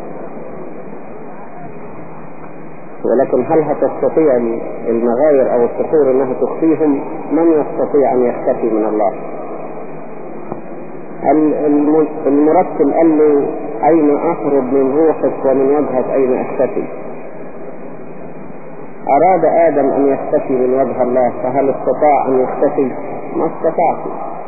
ولكن هل هتستطيع المغاير او الصخور انها تخفيهم من يستطيع ان يختفي من الله المرتل قال له اين اهرب من روحك ومن وجهك اين اختفي اراد ادم ان يختفي من وجه الله فهل استطاع ان يختفي ما استطاع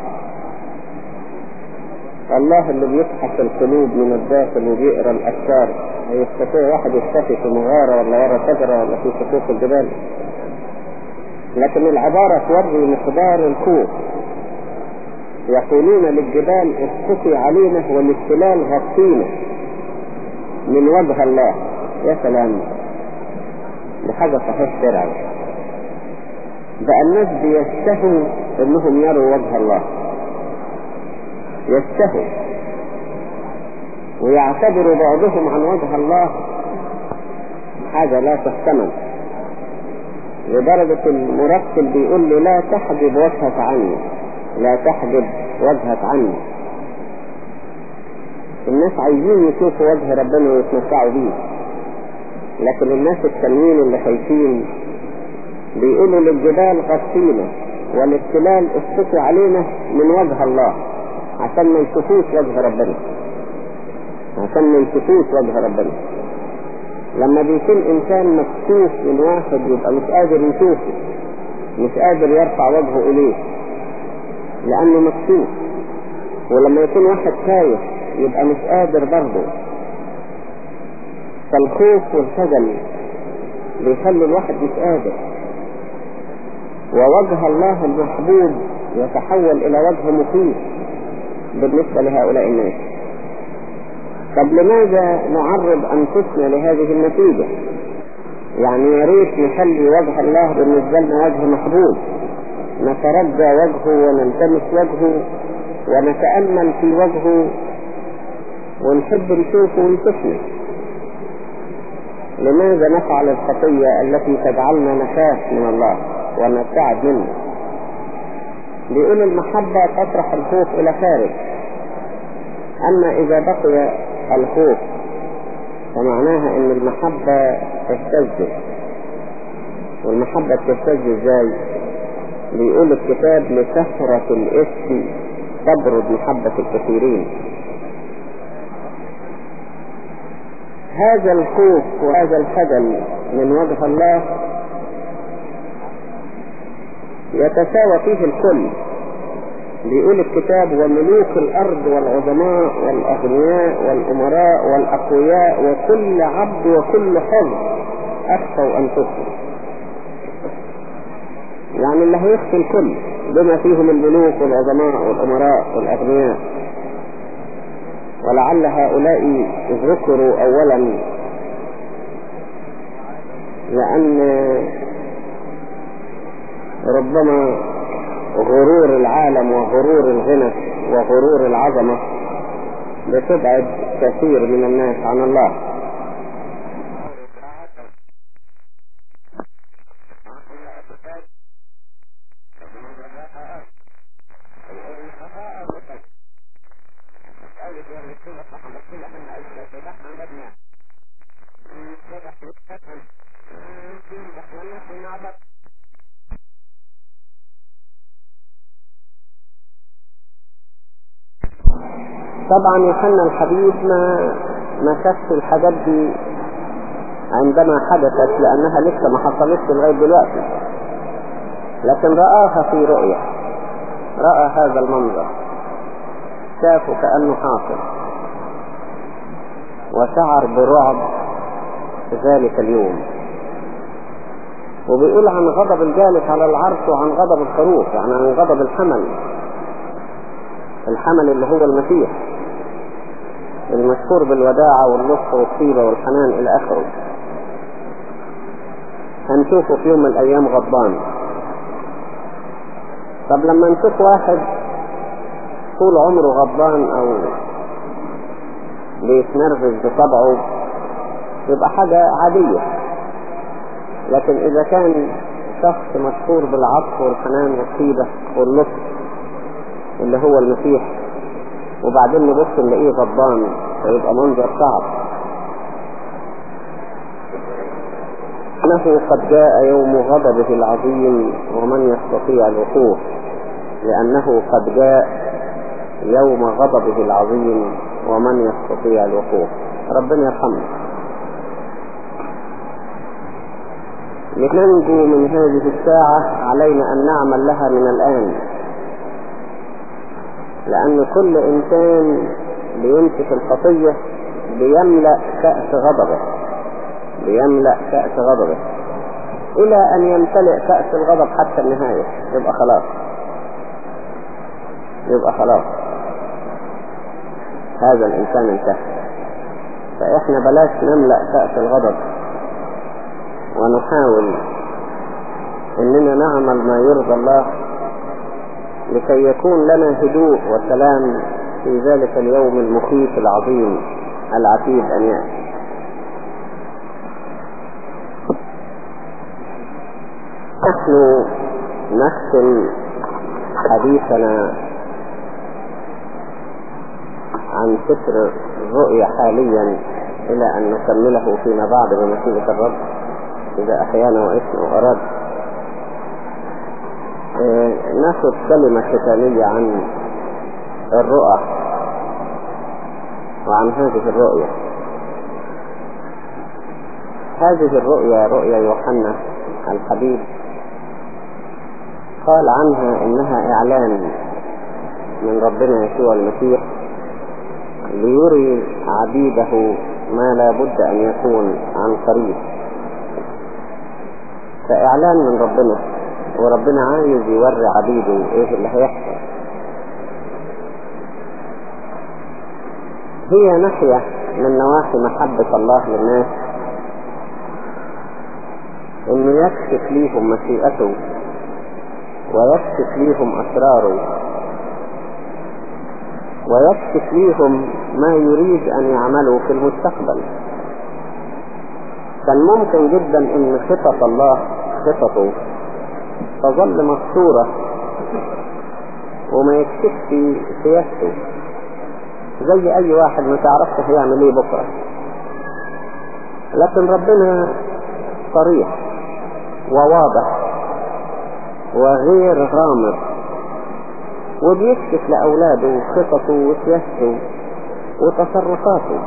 الله اللي بيفحص القلوب من الداخل وبيقرا الافكار هيستطيع واحد يختفي في مغارة ولا ورا شجرة ولا في شقوق الجبال لكن العبارة توري مقدار الخوف يقولون للجبال اسقطي علينا والاستلال غطينا من وجه الله يا سلام دي حاجة صحيح شرعي بقى الناس بيشتهوا انهم يروا وجه الله يشتهوا ويعتبر بعضهم عن وجه الله حاجة لا تحتمل لدرجة المرتل بيقول لي لا تحجب وجهك عني لا تحجب وجهك عني الناس عايزين يشوفوا وجه ربنا ويتمتعوا بيه لكن الناس التانيين اللي خايفين بيقولوا للجبال غطينا والابتلال اسقطي علينا من وجه الله عشان ما يشوفوش وجه ربنا عشان ما يشوفوش وجه ربنا لما بيكون انسان مكسوف من واحد يبقى مش قادر يشوفه مش قادر يرفع وجهه اليه لانه مكسوف ولما يكون واحد خايف يبقى مش قادر برضه فالخوف والخجل بيخلي الواحد مش قادر ووجه الله المحبوب يتحول الى وجه مخيف بالنسبة لهؤلاء الناس طب لماذا نعرض انفسنا لهذه النتيجة يعني يا ريت نخلي وجه الله بالنسبة لنا وجه محبوب نترجى وجهه ونلتمس وجهه ونتأمل في وجهه ونحب نشوفه ويشوفنا لماذا نفعل الخطية التي تجعلنا نخاف من الله ونبتعد منه بيقول المحبة تطرح الخوف إلى خارج أما إذا بقي الخوف فمعناها أن المحبة تهتز والمحبة تهتز إزاي؟ بيقول الكتاب لكثرة الاسم تبرد محبة الكثيرين هذا الخوف وهذا الخجل من وجه الله يتساوى فيه الكل بيقول الكتاب وملوك الأرض والعظماء والأغنياء والأمراء والأقوياء وكل عبد وكل حر أخفوا أنفسهم يعني اللي هيخفي الكل بما فيهم الملوك والعظماء والأمراء والأغنياء ولعل هؤلاء ذكروا أولا لأن ربما غرور العالم وغرور الغنى وغرور العظمة بتبعد كثير من الناس عن الله طبعا يوحنا الحبيب ما ما شافش الحاجات دي عندما حدثت لانها لسه ما حصلتش لغايه دلوقتي لكن رآها في رؤية رأى هذا المنظر شافه كأنه حاصل وشعر برعب ذلك اليوم وبيقول عن غضب الجالس على العرش وعن غضب الخروف يعني عن غضب الحمل الحمل اللي هو المسيح المشهور بالوداعة واللطف والطيبة والحنان إلى آخره هنشوفه في يوم من الأيام غضبان طب لما نشوف واحد طول عمره غضبان أو بيتنرفز بطبعه يبقى حاجة عادية لكن إذا كان شخص مشهور بالعطف والحنان والطيبة واللطف اللي هو المسيح وبعدين نبص نلاقيه غضبان فيبقى منظر صعب انه قد جاء يوم غضبه العظيم ومن يستطيع الوقوف لانه قد جاء يوم غضبه العظيم ومن يستطيع الوقوف ربنا يرحمنا لننجو من هذه الساعة علينا أن نعمل لها من الآن لأن كل إنسان بيمسك الخطية بيملأ كأس غضبه بيملأ كأس غضبه إلى أن يمتلئ كأس الغضب حتى النهاية يبقى خلاص يبقى خلاص هذا الإنسان انتهى فإحنا بلاش نملأ كأس الغضب ونحاول إننا نعمل ما يرضى الله لكي يكون لنا هدوء وسلام في ذلك اليوم المخيف العظيم العتيد أن يأتي نحن نختم حديثنا عن سفر الرؤية حاليا إلى أن نكمله فيما بعد بمشيئة الرب إذا أحيانا وإسم وأراد آه، ناخذ كلمة ختامية عن الرؤى وعن هذه الرؤية هذه الرؤيا رؤيا يوحنا الحبيب قال عنها انها اعلان من ربنا يسوع المسيح ليري عبيده ما لا بد ان يكون عن قريب فاعلان من ربنا وربنا عايز يوري عبيده ايه اللي هيحصل هي ناحية من نواحي محبة الله للناس انه يكشف ليهم مشيئته ويكشف ليهم اسراره ويكشف ليهم ما يريد ان يعملوا في المستقبل كان ممكن جدا ان خطط الله خططه تظل مستورة وما يكشفش سياسته زي اي واحد ما تعرفش هيعمل ايه بكرة لكن ربنا صريح وواضح وغير غامض وبيكشف لأولاده خططه وسياسته وتصرفاته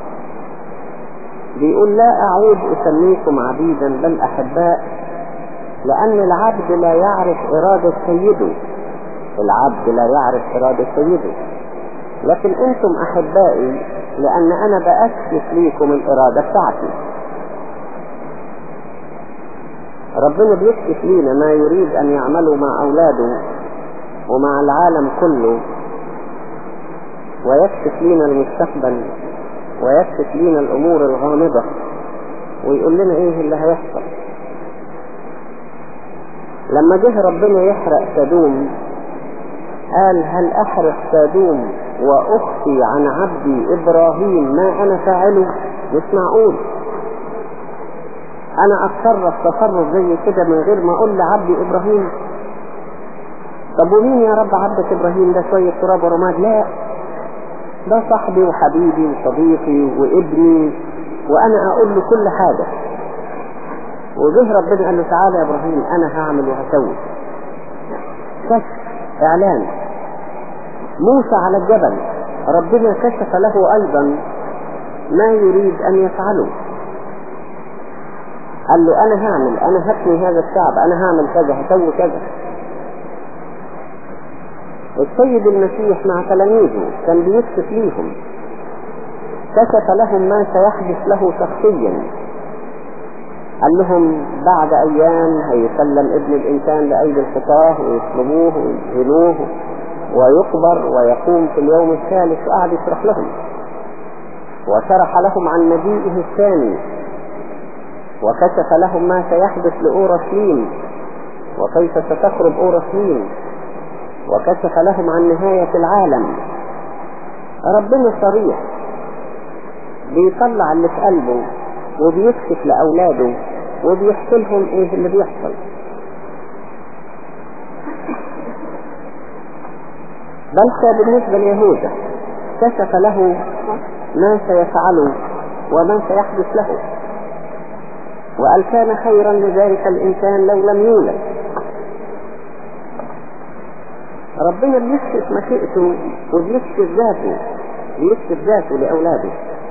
بيقول لا أعود أسميكم عبيدا بل أحباء لأن العبد لا يعرف إرادة سيده العبد لا يعرف إرادة سيده لكن أنتم أحبائي لأن أنا بأكشف ليكم الإرادة بتاعتي ربنا بيكشف لينا ما يريد أن يعمله مع أولاده ومع العالم كله ويكشف لينا المستقبل ويكشف لينا الأمور الغامضة ويقول لنا إيه اللي هيحصل لما جه ربنا يحرق سدوم قال هل أحرق سدوم وأخفي عن عبدي إبراهيم ما أنا فاعله مش معقول أنا أتصرف تصرف زي كده من غير ما أقول لعبدي إبراهيم طب ومين يا رب عبدك إبراهيم ده شوية تراب ورماد لا ده صاحبي وحبيبي وصديقي وابني وأنا أقول له كل حاجة وجه ربنا قال له تعالى يا إبراهيم أنا هعمل وهسوي كشف إعلان موسى على الجبل ربنا كشف له أيضا ما يريد أن يفعله قال له أنا هعمل أنا هبني هذا الشعب أنا هعمل كذا هسوي كذا السيد المسيح مع تلاميذه كان بيكشف ليهم كشف لهم ما سيحدث له شخصيا قال لهم بعد ايام هيسلم ابن الانسان لايدي الخطاه ويصلبوه ويذهلوه ويقبر ويقوم في اليوم الثالث وقعد يشرح لهم وشرح لهم عن مجيئه الثاني وكشف لهم ما سيحدث لأورشليم وكيف ستخرب أورشليم وكشف لهم عن نهاية العالم ربنا صريح بيطلع اللي في قلبه وبيكشف لأولاده وبيحكي لهم ايه اللي بيحصل بل بالنسبة ليهوذا كشف له ما سيفعله وما سيحدث له وقال كان خيرا لذلك الإنسان لو لم يولد ربنا بيكشف مشيئته وبيكشف ذاته بيكشف ذاته لأولاده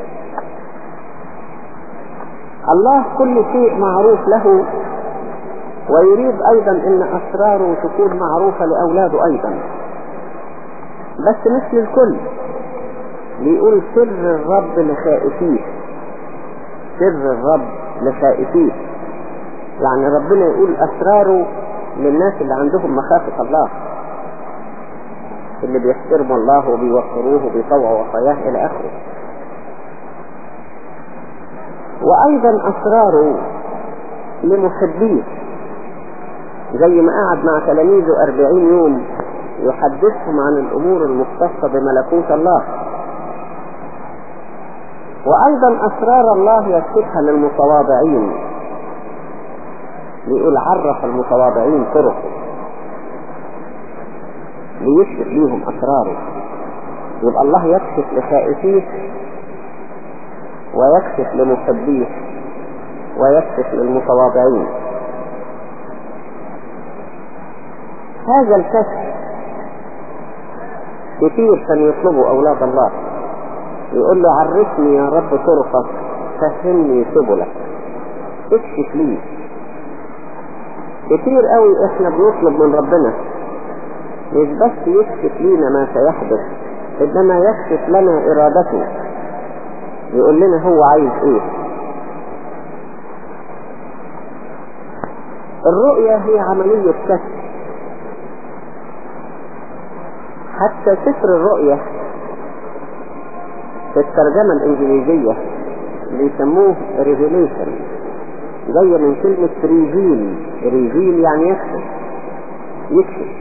الله كل شيء معروف له ويريد أيضا أن أسراره تكون معروفة لأولاده أيضا بس مش للكل بيقول سر الرب لخائفيه سر الرب لخائفيه يعني ربنا يقول أسراره للناس اللي عندهم مخافة الله اللي بيحترموا الله وبيوقروه وبيطوعوا وصاياه إلى آخره وأيضا أسراره لمحبيه زي ما قعد مع تلاميذه أربعين يوم يحدثهم عن الأمور المختصة بملكوت الله وأيضا أسرار الله يكشفها للمتواضعين بيقول عرف المتواضعين طرقه ليكشف ليهم أسراره يبقى الله يكشف لخائفيه ويكشف لمحبيه ويكشف للمتواضعين هذا الكشف كثير كان يطلبه أولاد الله يقول له عرفني يا رب طرقك فهمني سبلك اكشف لي كتير قوي احنا بنطلب من ربنا مش بس يكشف لينا ما سيحدث انما يكشف لنا ارادته يقول لنا هو عايز ايه الرؤية هي عملية كشف حتى سفر الرؤية في الترجمة الإنجليزية بيسموه ريفيليشن جاية من كلمة ريفيل ريفيل يعني يكشف يكشف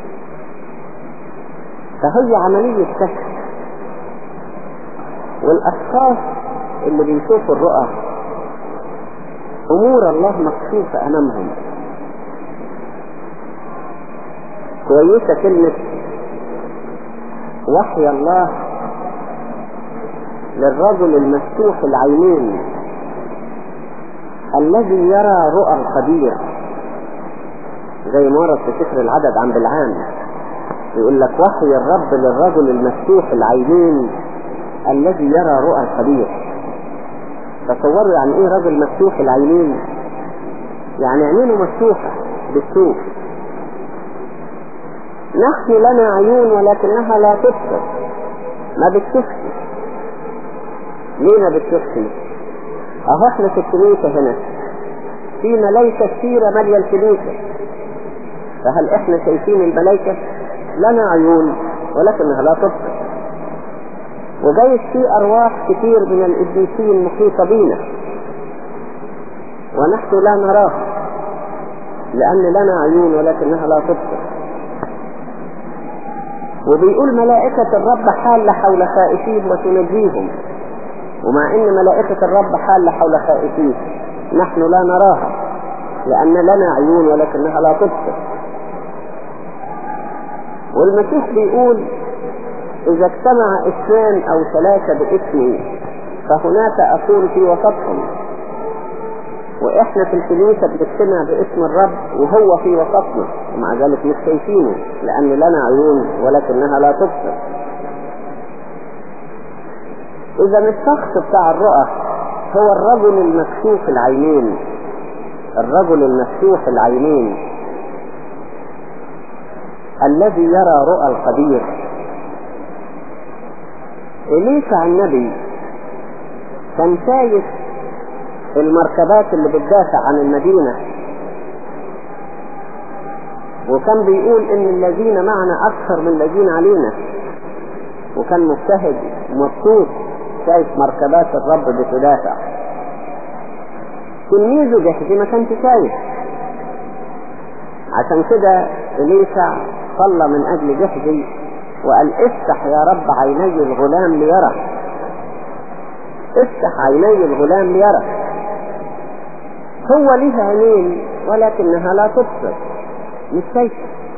فهي عملية كشف والأشخاص اللي بيشوفوا الرؤى أمور الله مكشوفة أمامهم كويسة كلمة وحي الله للرجل المفتوح العينين الذي يرى رؤى القدير زي ما ورد في سفر العدد عن بالعام يقول لك وحي الرب للرجل المفتوح العينين الذي يرى رؤى القدير تصوروا يعني ايه رجل مفتوح العينين يعني عينينه مفتوحة بالسوق نحن لنا عيون ولكنها لا تبصر ما بتشوفش ليه ما بتشوفش اهو احنا في الكنيسة هنا في ملايكة كثيرة مالية الكنيسة فهل احنا شايفين الملايكة لنا عيون ولكنها لا تبصر وجايز في ارواح كثير من القديسين محيطة بينا ونحن لا نراها لان لنا عيون ولكنها لا تبصر وبيقول ملائكة الرب حال حول خائفين وتنجيهم ومع ان ملائكة الرب حال حول خائفين نحن لا نراها لان لنا عيون ولكنها لا تبصر والمسيح بيقول اذا اجتمع اثنان او ثلاثة باسمي فهناك اكون في وسطهم واحنا في الكنيسة بنجتمع باسم الرب وهو في وسطنا ومع ذلك مش شايفينه لان لنا عيون ولكنها لا تبصر اذا الشخص بتاع الرؤى هو الرجل المكشوف العينين الرجل المفتوح العينين الذي يرى رؤى القدير إليسع النبي كان شايف المركبات اللي بتدافع عن المدينة وكان بيقول ان الذين معنا اكثر من الذين علينا وكان مجتهد مبسوط شايف مركبات الرب بتدافع تلميذه جحدي ما كانش شايف عشان كده إليسع صلى من أجل جحدي وقال افتح يا رب عيني الغلام ليرى افتح عيني الغلام ليرى هو ليه عينين ولكنها لا تبصر مش شايفه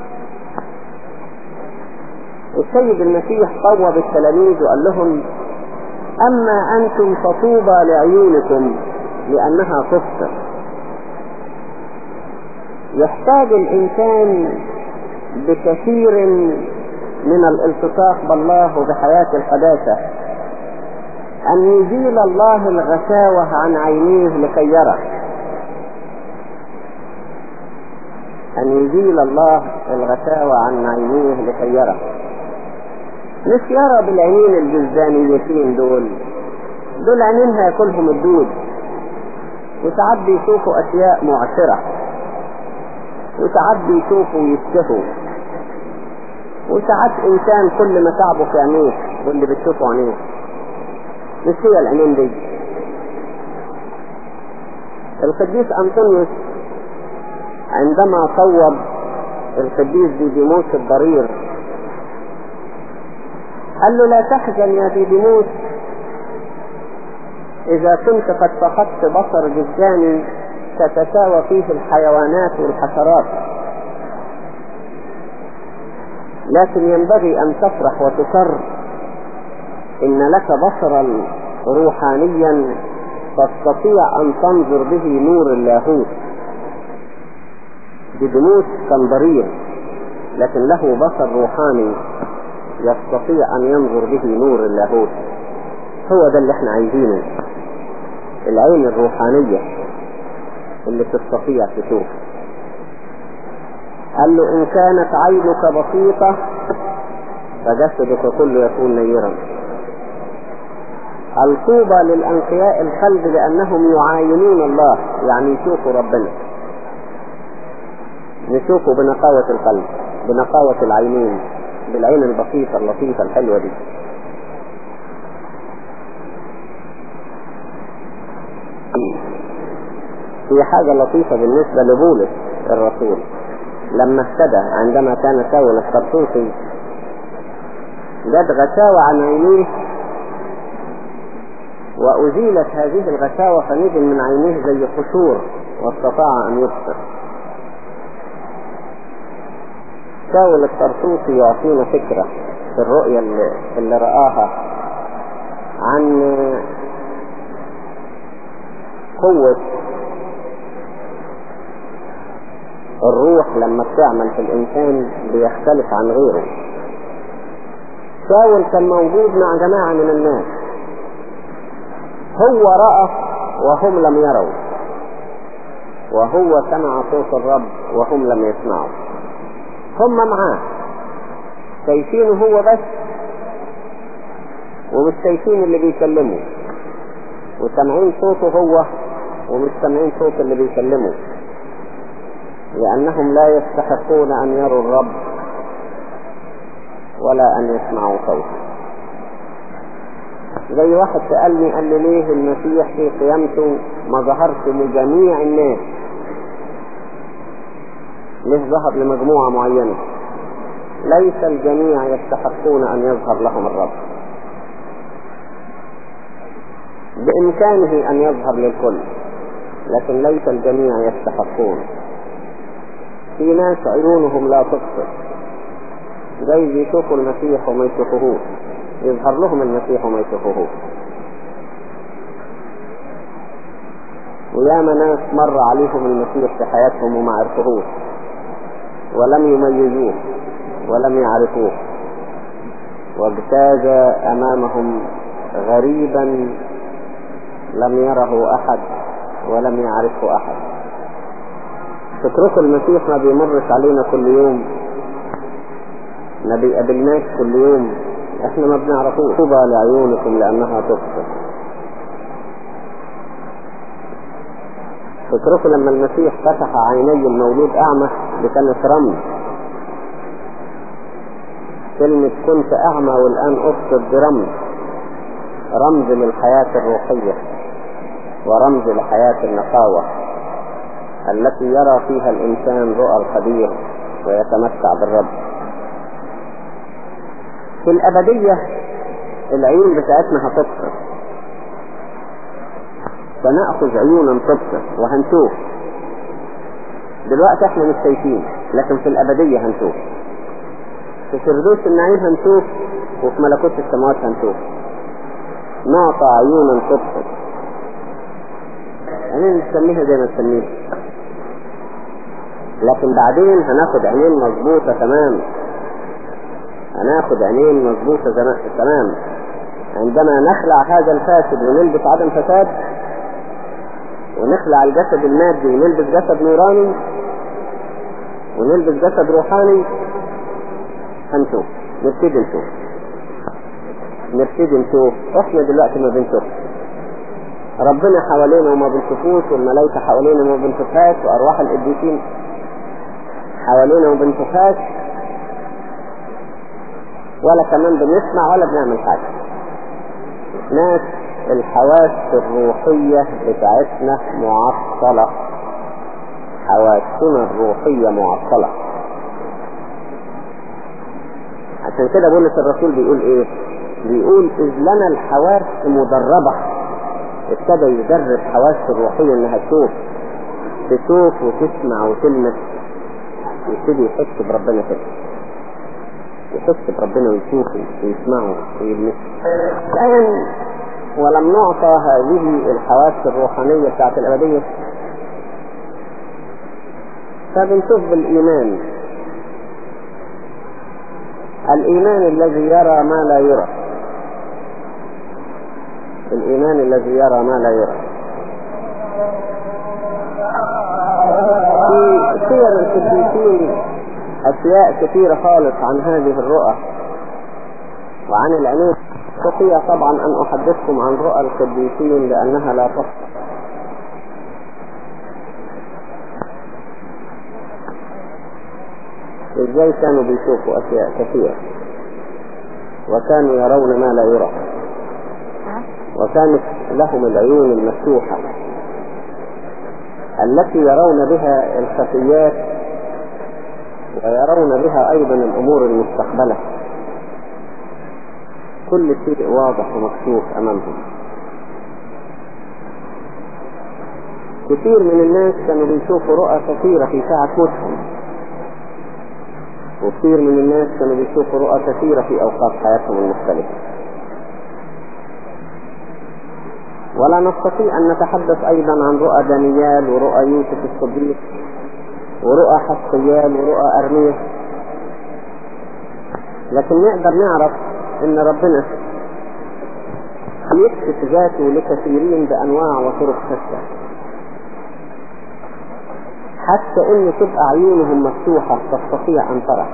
السيد المسيح طوب التلاميذ وقال لهم أما أنتم فطوبى لعيونكم لأنها تبصر يحتاج الإنسان بكثير من الالتصاق بالله وبحياة القداسة أن يزيل الله الغشاوة عن عينيه لكي يرى أن يزيل الله الغشاوة عن عينيه لكي يرى مش يرى بالعينين الجزدانيتين دول دول عينين هياكلهم الدود وساعات بيشوفوا أشياء معسرة وساعات بيشوفوا ويشتهوا وساعات إنسان كل ما تعبه في عينيه واللي بتشوفه عينيه مش هي العينين دي القديس أنطونيوس عندما صوب القديس ديديموس الضرير قال له لا تحزن يا ديديموس إذا كنت قد فقدت بصر جسداني تتساوى فيه الحيوانات والحشرات لكن ينبغي أن تفرح وتسر إن لك بصرا روحانيا تستطيع ان تنظر به نور اللاهوت بدموس كالبرير لكن له بصر روحاني يستطيع ان ينظر به نور اللاهوت هو ده اللي احنا عايزينه العين الروحانية اللي تستطيع تشوف قال له ان كانت عينك بسيطة فجسدك كله يكون نيرا الطوبى للأنقياء القلب لأنهم يعاينون الله يعني يشوفوا ربنا نشوفه بنقاوة القلب بنقاوة العينين بالعين البسيطة اللطيفة الحلوة دي في حاجة لطيفة بالنسبة لبولس الرسول لما اهتدى عندما كان ساول الطرطوسي جد غشاوة عن عينيه وأزيلت هذه الغشاوة فنزل من عينيه زي قشور واستطاع أن يبصر ساول الطرطوسي يعطينا فكرة في الرؤية اللي, اللي رآها عن قوة الروح لما بتعمل في الإنسان بيختلف عن غيره شاول كان موجود مع جماعة من الناس هو رأى وهم لم يروا وهو سمع صوت الرب وهم لم يسمعوا هم معاه شايفينه هو بس ومش شايفين اللي بيكلمه وسامعين صوته هو ومش سامعين صوت اللي بيكلمه لأنهم لا يستحقون أن يروا الرب ولا أن يسمعوا صوته زي واحد سألني قال لي ليه المسيح في قيامته ما ظهرش لجميع الناس ليه ظهر لمجموعة معينة ليس الجميع يستحقون أن يظهر لهم الرب بإمكانه أن يظهر للكل لكن ليس الجميع يستحقون في ناس عيونهم لا تبصر زي يشوفوا المسيح وما يشوفوهوش يظهر لهم المسيح وما يشوفوهوش وياما ناس مر عليهم المسيح في حياتهم وما عرفوهوش ولم يميزوه ولم يعرفوه واجتاز امامهم غريبا لم يره احد ولم يعرفه احد فكركم المسيح ما بيمرش علينا كل يوم ما بيقابلناش كل يوم احنا ما بنعرفوش طوبى لعيونكم لانها تبصر فكركم لما المسيح فتح عيني المولود اعمى دي كانت رمز كلمة كنت اعمى والان ابصر برمز رمز للحياة الروحية ورمز لحياة النقاوة التي يرى فيها الإنسان رؤى القدير ويتمتع بالرب في الأبدية العيون بتاعتنا هتبصر سنأخذ عيونا تبصر وهنشوف دلوقتي احنا مش شايفين لكن في الأبدية هنشوف في فردوس النعيم هنشوف وفي ملكوت السماوات هنشوف نعطى عيونا تبصر يعني نسميها زي ما نسميها لكن بعدين هناخد عينين مظبوطة تمام هناخد عينين مظبوطة تمام عندما نخلع هذا الفاسد ونلبس عدم فساد ونخلع الجسد المادي ونلبس جسد نوراني ونلبس جسد روحاني هنشوف نبتدي نشوف نبتدي نشوف احنا دلوقتي ما بنشوف ربنا حوالينا وما بنشوفوش والملائكة حوالينا وما بنشوفهاش وارواح القديسين حوالينا وما بنشوفهاش ولا كمان بنسمع ولا بنعمل حاجة ناس الحواس الروحية بتاعتنا معطلة حواسنا الروحية معطلة عشان كده بولس الرسول بيقول ايه بيقول اذ لنا الحواس مدربة ابتدى يدرب حواسه الروحية انها تشوف تشوف وتسمع وتلمس يبتدي يحس بربنا كده يحس بربنا ويشوفه ويسمعه ويلمسه الآن ولم نعطى هذه الحواس الروحانية بتاعت الأبدية فبنشوف بالإيمان الإيمان الذي يرى ما لا يرى الإيمان الذي يرى ما لا يرى في سير القديسين أشياء كثيرة خالص عن هذه الرؤى وعن العينين استطيع طبعا أن أحدثكم عن رؤى القديسين لأنها لا تصل ازاي كانوا بيشوفوا اشياء كثيرة وكانوا يرون ما لا يرى وكانت لهم العيون المفتوحة التي يرون بها الخفيات ويرون بها ايضا الامور المستقبلة كل شيء واضح ومكشوف امامهم كثير من الناس كانوا بيشوفوا رؤى كثيرة في ساعة موتهم وكثير من الناس كانوا بيشوفوا رؤى كثيرة في أوقات حياتهم المختلفة ولا نستطيع أن نتحدث أيضا عن رؤى دانيال ورؤى يوسف الصديق ورؤى حسقيال ورؤى أرمية لكن نقدر نعرف أن ربنا يكشف ذاته لكثيرين بأنواع وطرق شتى حتى ان تبقى عيونهم مفتوحة تستطيع ان ترى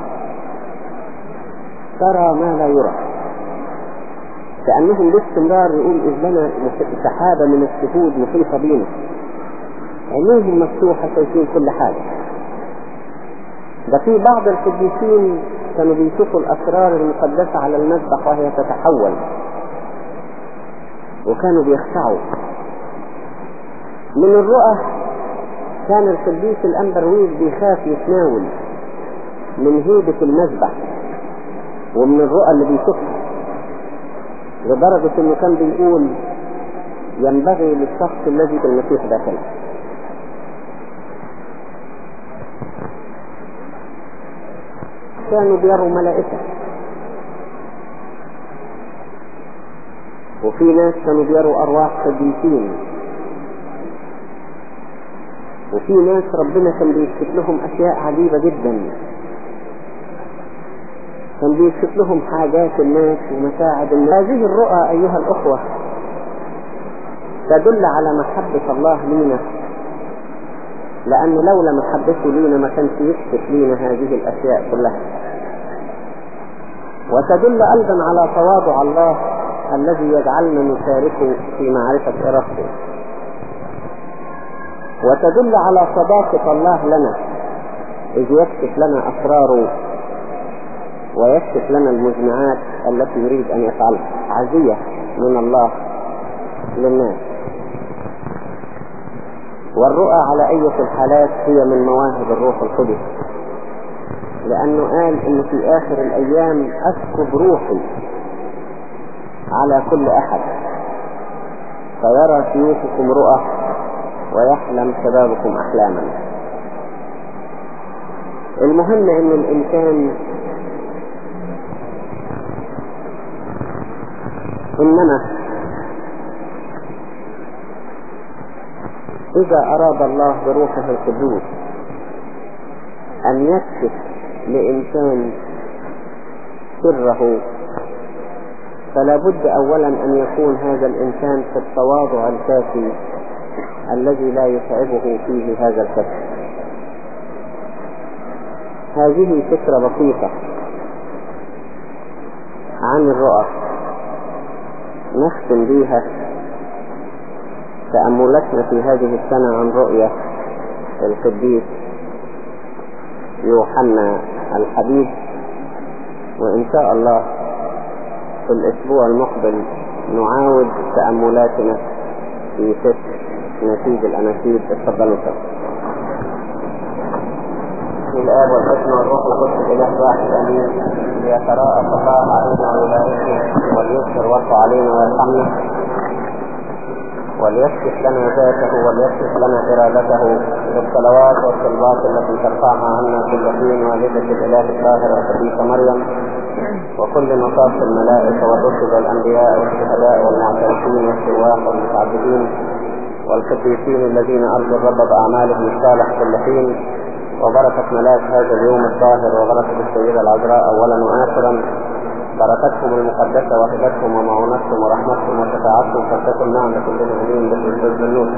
ترى ما لا يرى كأنهم باستمرار يقول إذ لنا سحابة من الشهود محيطة بينا عينيهم مفتوحة شايفين كل حاجة ده في بعض القديسين كانوا بيشوفوا الأسرار المقدسة على المذبح وهي تتحول وكانوا بيخشعوا من الرؤى كان القديس الأنبرويز بيخاف يتناول من هيبة المذبح ومن الرؤى اللي بيشوفها لدرجة انه كان بيقول ينبغي للشخص الذي في المسيح داخله كانوا بيروا ملائكة وفي ناس كانوا بيروا أرواح قديسين وفي ناس ربنا كان بيكشف لهم أشياء عجيبة جدا كان بيكشف لهم حاجات الناس ومساعد الناس هذه الرؤى أيها الأخوة تدل على محبة الله لينا لأن لولا محبته لينا ما كانش يكشف لينا هذه الأشياء كلها وتدل أيضا على تواضع الله الذي يجعلنا نشاركه في معرفة إرادته وتدل على صداقة الله لنا إذ يكشف لنا أسراره ويكشف لنا المجمعات التي يريد أن يفعلها عزية من الله للناس والرؤى على أية الحالات هي من مواهب الروح القدس لأنه قال إن في آخر الأيام أسكب روحي على كل أحد فيرى شيوخكم رؤى ويحلم شبابكم أحلاما المهم ان الانسان انما اذا اراد الله بروحه القدوس ان يكشف لانسان سره فلا بد اولا ان يكون هذا الانسان في التواضع الكافي الذي لا يتعبه فيه هذا الكشف هذه فكرة بسيطة عن الرؤى نختم بها تأملاتنا في هذه السنة عن رؤية القديس يوحنا الحبيب وإن شاء الله في الأسبوع المقبل نعاود تأملاتنا في فكر نتيج الأناشيد اتفضلوا بسم الآب والحسن والروح القدس الإله واحد أمين ليتراءى صفاء علينا ولايته وليسر وقع علينا ويرحمنا وليكشف لنا ذاته وليكشف لنا إرادته بالصلوات والصلوات التي ترفعها عنا كل حين والدة الإله الطاهرة القديسة مريم وكل مصاف الملائكة والرسل والأنبياء والشهداء والمعترفين والسواح والمتعبدين والقديسين الذين أرجوا الرب بأعمالهم الصالح كل حين وبركة ملاك هذا اليوم الطاهر وبركة السيدة العذراء أولا وآخرا بركتكم المقدسة وحدتكم ومعونتكم ورحمتكم وشفاعتكم فلتكن معنا كلنا امين باسم النور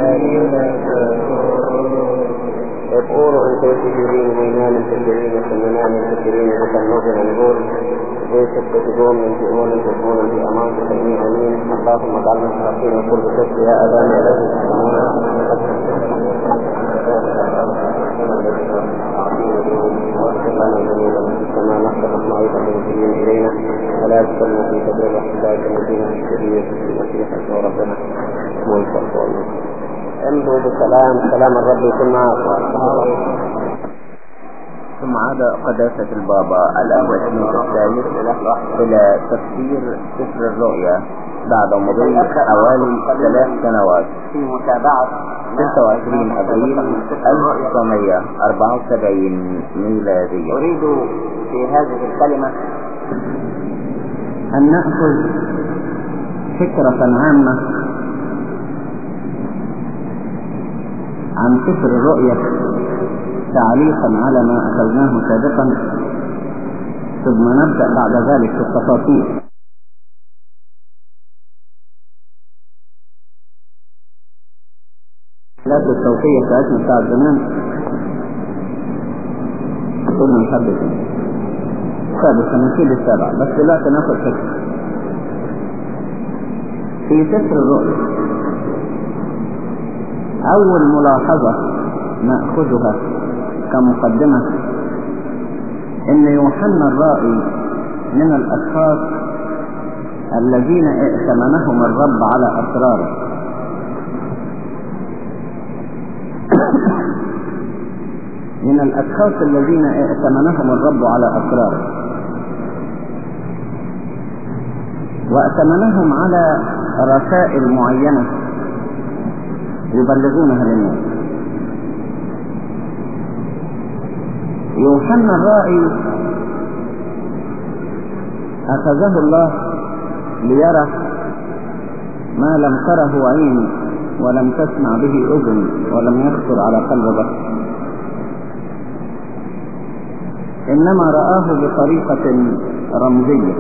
يقولوا ان تجرين بينان تجرين سننان تجرين بتنوب نقول ليس تجرون من جئون تجرون في امان تجرين امين اللهم اجعلنا شرفين وكل بكف يا ابانا له كما نحفظ معيطا المسلمين الينا ولا تكلنا في تدريب احبائك الذين الكبير في مسيح ربنا والفرق امضوا بسلام سلام الرب يكون معكم ثم عاد قداسة البابا الأول الثالث إلى تفسير سفر الرؤيا بعد مضي حوالي ثلاث سنوات في متابعة 26 أبريل 1974 ميلادية أريد في هذه الكلمة أن نأخذ فكرة عامة عن سفر الرؤيا تعليقا على ما أخذناه سابقا ثم نبدأ بعد ذلك في التفاصيل الآلات الصوتية بتاعتنا بتاعت زمان كنا نحدث سادس هنشيل السبع بس دلوقتي ناخد فكرة في سفر الرؤيا أول ملاحظة نأخذها كمقدمة إن يوحنا الرائي من الأشخاص الذين ائتمنهم الرب على أسراره من الأشخاص الذين ائتمنهم الرب على أسراره وأتمنهم على رسائل معينة يبلغونها للناس يوحنا الرائي أخذه الله ليرى ما لم تره عين ولم تسمع به أذن ولم يخطر على قلب بشر إنما رآه بطريقة رمزية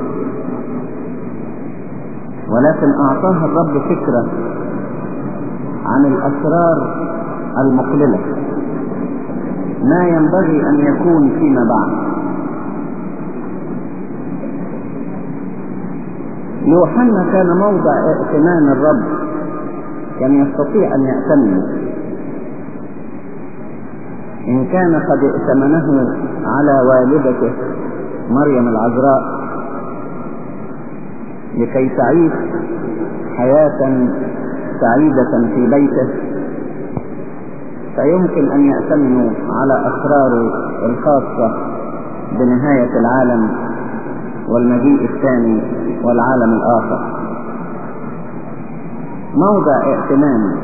ولكن أعطاه الرب فكرة عن الأسرار المقللة ما ينبغي أن يكون فيما بعد يوحنا كان موضع ائتمان الرب كان يستطيع أن يأتمن إن كان قد ائتمنه على والدته مريم العذراء لكي تعيش حياة سعيدة في بيته فيمكن أن يأتمنوا على أسراره الخاصة بنهاية العالم والمجيء الثاني والعالم الآخر موضع ائتمان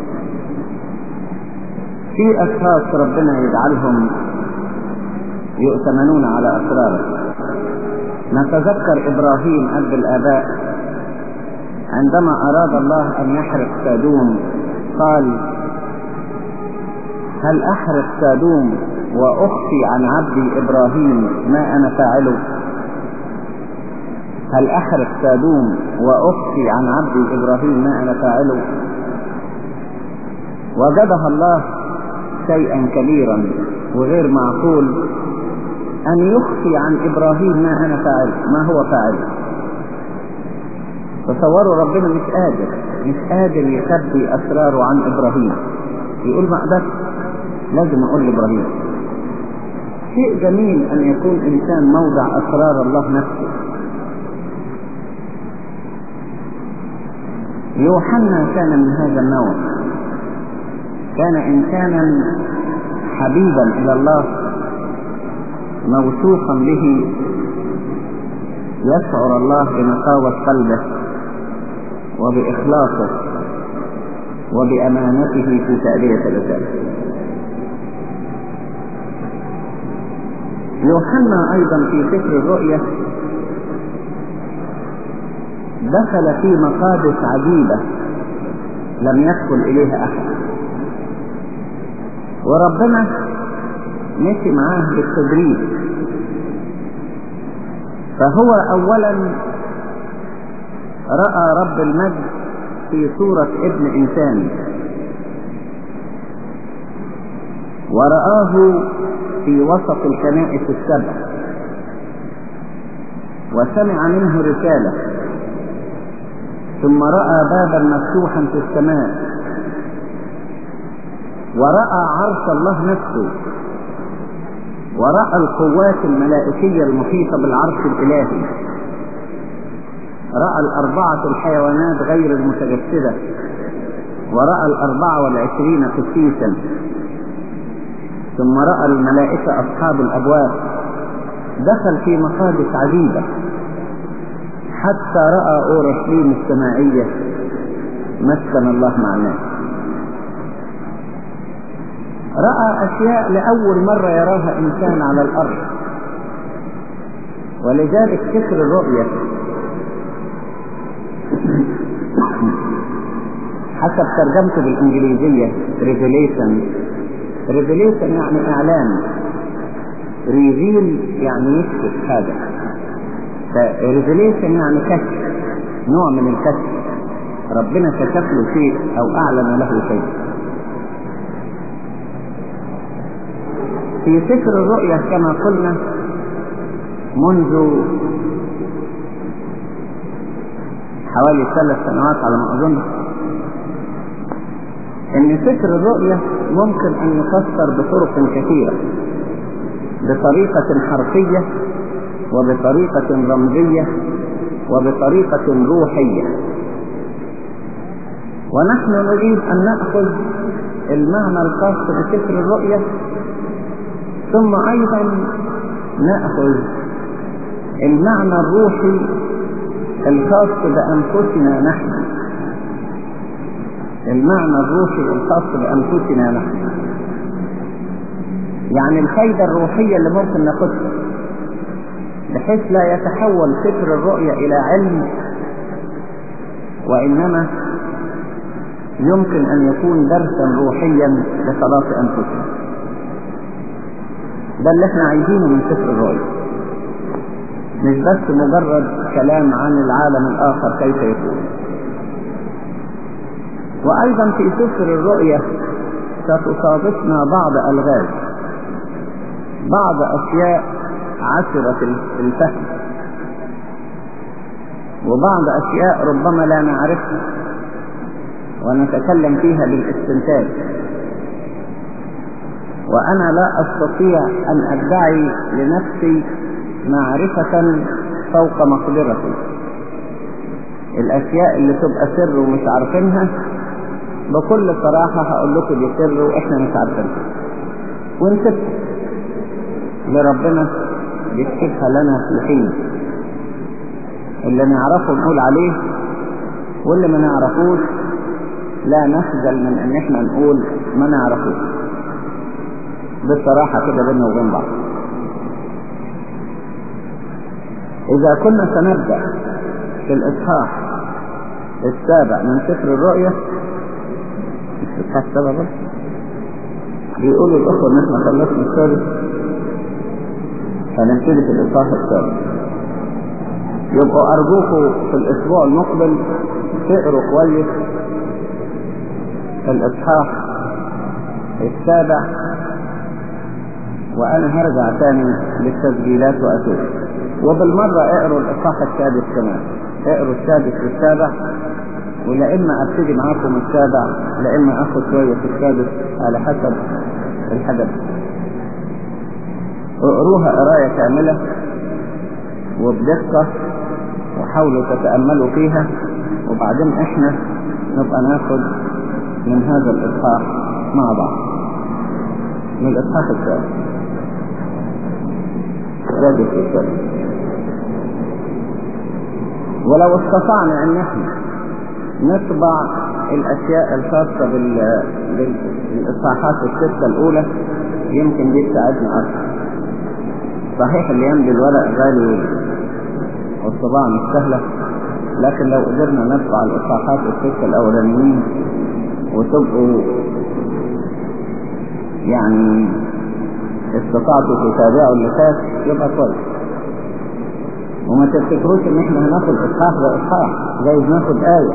في أشخاص ربنا يجعلهم يؤتمنون على أسراره نتذكر إبراهيم أب الآباء عندما أراد الله أن يحرق سادوم قال هل أحرق سادوم وأخفي عن عبدي إبراهيم ما أنا فاعله هل أحرق سادوم وأخفي عن عبدي إبراهيم ما أنا فاعله وجدها الله شيئا كبيرا وغير معقول أن يخفي عن إبراهيم ما أنا فاعل ما هو فاعل تصوروا ربنا مش قادر مش قادر يخبي أسراره عن إبراهيم يقول ما أقدرش لازم أقول لإبراهيم شيء جميل أن يكون إنسان موضع أسرار الله نفسه يوحنا كان من هذا النوع كان إنسانا حبيبا إلى الله موثوقا به يشعر الله بنقاوة قلبه وبإخلاصه وبأمانته في تأدية الرسالة يوحنا أيضا في سفر الرؤيا دخل في مقادس عجيبة لم يدخل إليها أحد وربنا مشي معاه بالتدريج فهو أولا رأى رب المجد في صورة ابن إنسان ورآه في وسط الكنائس السبع وسمع منه رسالة ثم رأى بابا مفتوحا في السماء ورأى عرش الله نفسه ورأى القوات الملائكية المحيطة بالعرش الإلهي رأى الأربعة الحيوانات غير المتجسدة ورأى الأربعة والعشرين قسيسا ثم رأى الملائكة أصحاب الأبواب دخل في مقادس عجيبة حتى رأى أورشليم السمائية مسكن الله مع الناس رأى أشياء لأول مرة يراها إنسان على الأرض ولذلك فكر الرؤية حسب ترجمته بالإنجليزية revelation revelation يعني إعلان ريفيل يعني يكشف حاجة فريفيليشن يعني كشف نوع من الكشف ربنا كشف له شيء أو أعلن له شيء في سفر الرؤيا كما قلنا منذ حوالي ثلاث سنوات على ما أظن ان سفر الرؤيا ممكن ان يفسر بطرق كثيرة بطريقة حرفية وبطريقة رمزية وبطريقة روحية ونحن نريد ان نأخذ المعنى الخاص بسفر الرؤيا ثم ايضا نأخذ المعنى الروحي الخاص بأنفسنا نحن المعنى الروحي الخاص بأنفسنا نحن يعني الفايدة الروحية اللي ممكن ناخدها بحيث لا يتحول فكر الرؤية إلى علم وإنما يمكن أن يكون درسا روحيا لخلاص أنفسنا ده اللي احنا عايزينه من فكر الرؤية مش بس مجرد كلام عن العالم الآخر كيف يكون وأيضا في سفر الرؤية ستصادفنا بعض ألغاز بعض أشياء عسرة الفهم وبعض أشياء ربما لا نعرفها ونتكلم فيها بالاستنتاج وأنا لا أستطيع أن أدعي لنفسي معرفة فوق مقدرتي الأشياء اللي تبقى سر ومش عارفينها بكل صراحة هقول لكم دي سر وإحنا مش عارفينها ونسيبها لربنا يكتبها لنا في حين اللي نعرفه نقول عليه واللي ما نعرفوش لا نخجل من ان احنا نقول ما نعرفوش بصراحة كده بينا وبين بعض إذا كنا سنبدأ في الإصحاح السابع من سفر الرؤية الإصحاح السابع بس بيقولوا الأخوة إن إحنا خلصنا السادس هنبتدي في الإصحاح السابع يبقوا أرجوكوا في الأسبوع المقبل تقروا كويس الإصحاح السابع وأنا هرجع تاني للتسجيلات وأتوب وبالمرة اقروا الإصحاح السادس كمان اقروا السادس والسابع ولا إما أبتدي معاكم السابع لا إما أخذ شوية في السادس على حسب الحدث اقروها قراية كاملة وبدقة وحاولوا تتأملوا فيها وبعدين احنا نبقى ناخد من هذا الإصحاح مع بعض من الإصحاح الثالث السادس والسادس ولو استطعنا ان احنا نطبع الاشياء الخاصة بال... بالاصحاحات الستة الاولى يمكن دي تساعدنا اكثر صحيح اللي يملي الورق غالي والطباعة مش سهلة لكن لو قدرنا نطبع الإصحاحات الستة الأولانيين وتبقوا يعني استطعتوا تتابعوا اللي فات يبقى كويس وما تفتكروش ان احنا هناخد اصحاح باصحاح زي ناخد آية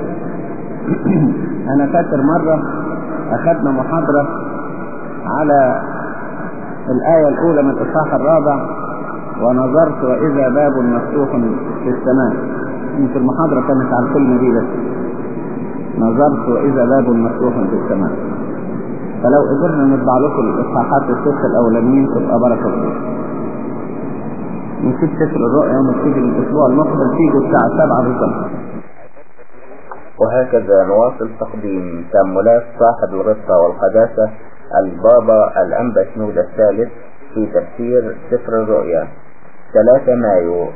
انا فاكر مرة اخدنا محاضرة على الآية الأولى من الإصحاح الرابع ونظرت وإذا باب مفتوح في السماء يمكن المحاضرة كانت على الكلمة دي بس نظرت وإذا باب مفتوح في السماء فلو قدرنا نطبع لكم الإصحاحات الستة الأولانيين تبقى بركة كبيرة نسيب سفر الرؤيا يوم تيجي الأسبوع المقبل تيجي الساعة 7 بالظبط وهكذا نواصل تقديم تأملات صاحب الغصة والقداسة البابا الأنبا شنود الثالث في تفسير سفر الرؤيا 3 مايو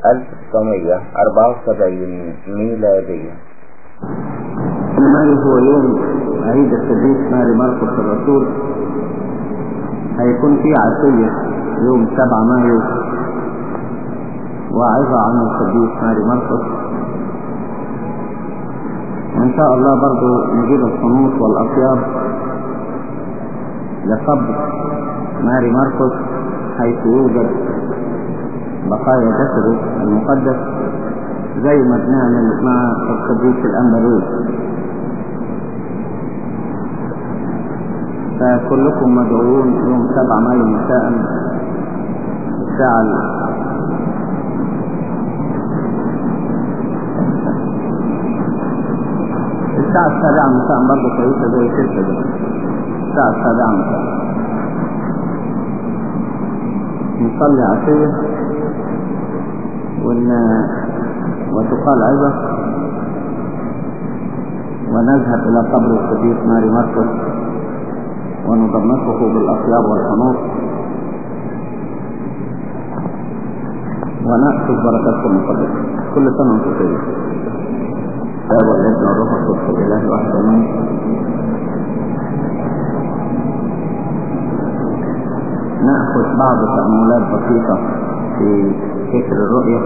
1974 ميلادية مايو هو يوم عيد القديس ماري مرقس الرسول هيكون في عشية يوم 7 مايو وعظة عن القديس ماري مرقس وإن شاء الله برضو نجيب الخنوط والأطياب لقبر ماري مرقس حيث يوجد بقايا جسده المقدس زي ما بنعمل مع القديس الأنبروي فكلكم مدعوون يوم 7 مايو مساء الساعة الساعة السابعة مساء برضه كويسة زي ستة دي الساعة السابعة مساء نصلي عشية ون... وتقال عظة ونذهب إلى قبر القديس ماري مرقس ونضمسه بالأطياب والحنوط ونأخذ بركاتكم من كل سنة وانتم طيبين الاب والابن والروح القدس الاله واحد امين ناخذ بعض تاملات بسيطه في فكر الرؤيه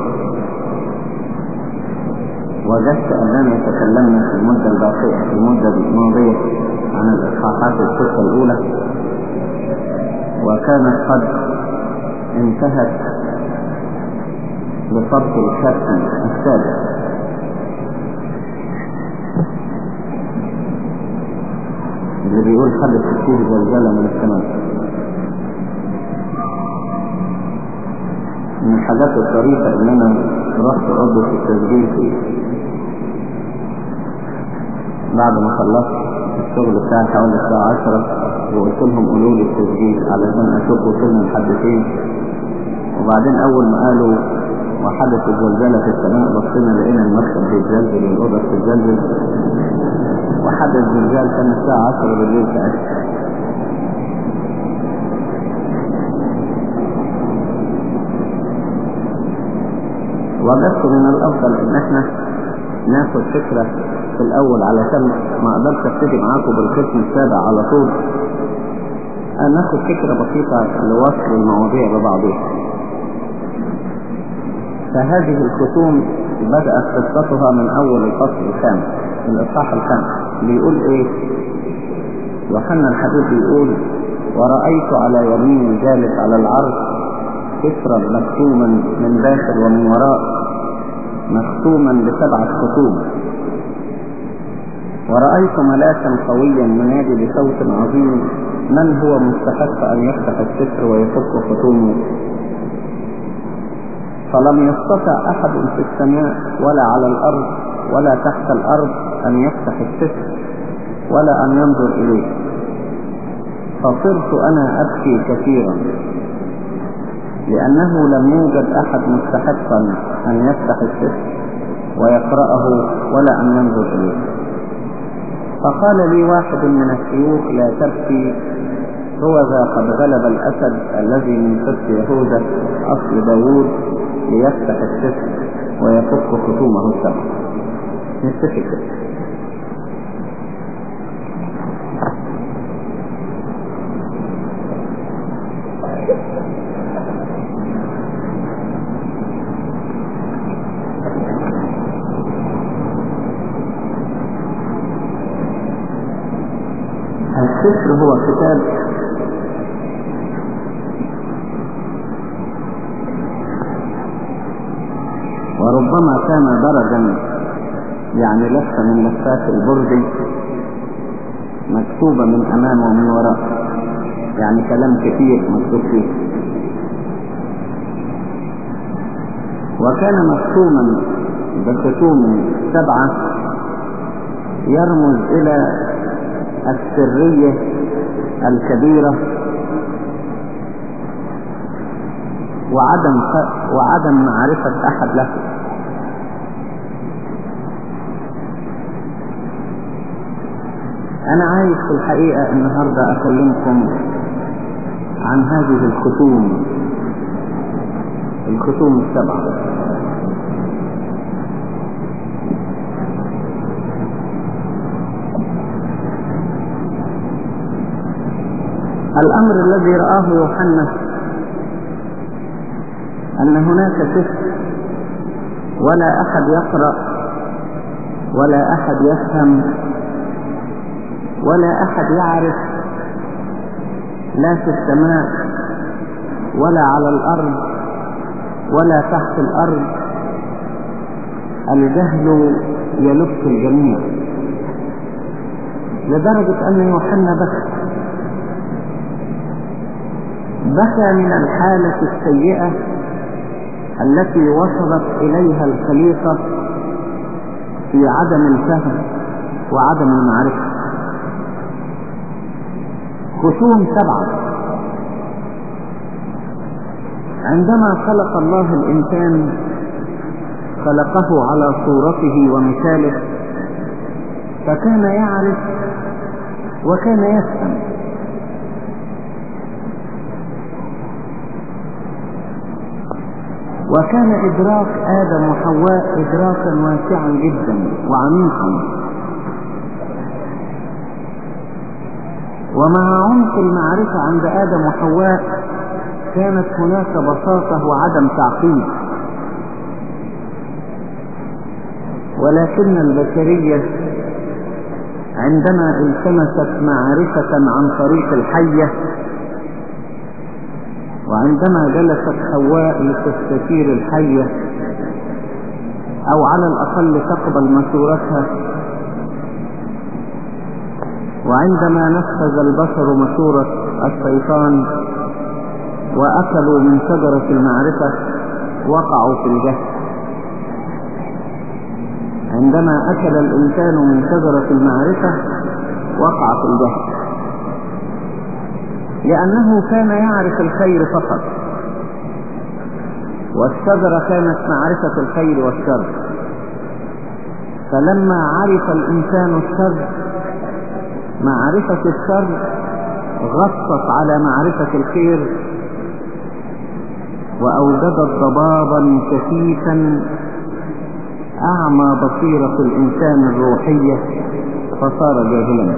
وجدت اننا تكلمنا في المده الباقيه في المده الماضيه عن الاصحاحات السته الاولى وكانت قد انتهت بفرق الختم السادس اللي بيقول حدث فيه زلزلة من السماء من الحاجات الطريفة ان انا رحت عضو في التسجيل فيه بعد ما خلصت الشغل بتاعي حوالي الساعة عشرة وقلت لهم قولوا لي التسجيل علشان اشوف وصلنا لحد فين وبعدين اول ما قالوا وحدث الزلزلة في السماء بصينا لقينا المكتب بيتزلزل والأوضة بتتزلزل وحدث زلزال كان الساعة 10 بالليل ساعتها وجدت من الأفضل إن احنا ناخد فكرة في الأول علشان ما أقدرش أبتدي معاكم بالقسم السابع على طول ناخد فكرة بسيطة لوصل المواضيع ببعضها فهذه الختوم بدأت قصتها من أول الفصل الخامس الإصحاح الخامس بيقول إيه يوحنا الحبيب بيقول ورأيت على يمين جالس على العرش كسرا مختوما من داخل ومن وراء مختوما بسبعة ختوم ورأيت ملاكا قويا ينادي بصوت عظيم من هو مستحق أن يفتح الستر ويفك ختومه فلم يستطع أحد في السماء ولا على الأرض ولا تحت الأرض أن يفتح الستر ولا أن ينظر إليه فصرت أنا أبكي كثيرا لأنه لم يوجد أحد مستحقا أن يفتح الستر ويقرأه ولا أن ينظر إليه فقال لي واحد من الشيوخ لا تبكي هو ذا قد غلب الأسد الذي من سبط يهوذا أصل داوود ليفتح الستر ويفك ختومه السبع نتفق السفر هو كتاب وربما كان درجا يعني لفة من لفات البرد مكتوبة من أمام ومن وراء يعني كلام كثير مكتوب فيه وكان مختوما بختوم سبعة يرمز إلى السرية الكبيرة وعدم وعدم معرفة أحد له أنا عايز في الحقيقة النهاردة أكلمكم عن هذه الختوم الختوم السبعة الأمر الذي رآه يوحنا أن هناك سفر ولا أحد يقرأ ولا أحد يفهم ولا أحد يعرف لا في السماء ولا على الأرض ولا تحت الأرض الجهل يلف الجميع لدرجة أن يوحنا بكى بكى من الحالة السيئة التي وصلت إليها الخليقة في عدم الفهم وعدم المعرفة خصوم سبعة عندما خلق الله الإنسان خلقه على صورته ومثاله فكان يعرف وكان يفهم وكان إدراك آدم وحواء إدراكا واسعا جدا وعميقا ومع عمق المعرفة عند آدم وحواء كانت هناك بساطة وعدم تعقيد ولكن البشرية عندما التمست معرفة عن طريق الحية وعندما جلست حواء لتستثير الحية او على الاقل تقبل مشورتها وعندما نفذ البشر مشورة الشيطان واكلوا من شجرة المعرفة وقعوا في الجهل عندما اكل الانسان من شجرة المعرفة وقع في الجهل لأنه كان يعرف الخير فقط والشجرة كانت معرفة الخير والشر فلما عرف الإنسان الشر معرفة الشر غطت على معرفة الخير وأوجدت ضبابا كثيفا أعمى بصيرة الإنسان الروحية فصار جاهلا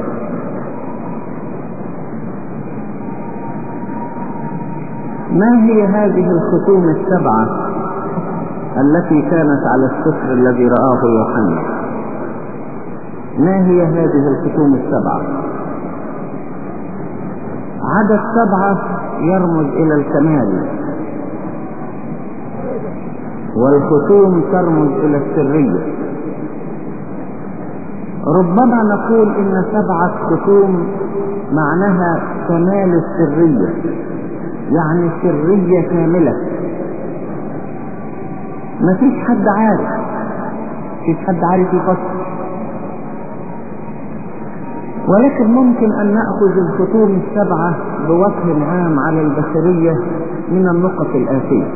ما هي هذه الختوم السبعة التي كانت على السفر الذي رآه يوحنا ما هي هذه الختوم السبعة عدد سبعة يرمز إلى الكمال والختوم ترمز إلى السرية ربما نقول إن سبعة ختوم معناها كمال السرية يعني سرية كاملة ما فيش حد عارف فيش حد عارف يفسر ولكن ممكن أن نأخذ الخطوم السبعة بوجه عام على البشرية من النقط الآتية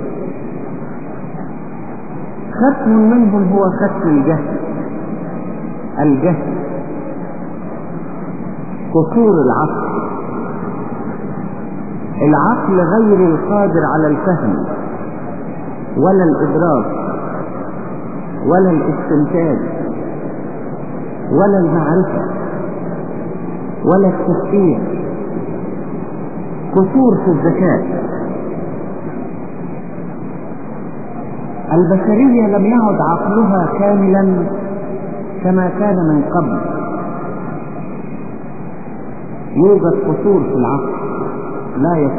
ختم منهم هو ختم الجهل الجهل قصور العقل العقل غير القادر على الفهم ولا الإدراك ولا الاستنتاج ولا المعرفة ولا التفكير قصور في الذكاء البشرية لم يعد عقلها كاملا كما كان من قبل يوجد قصور في العقل لا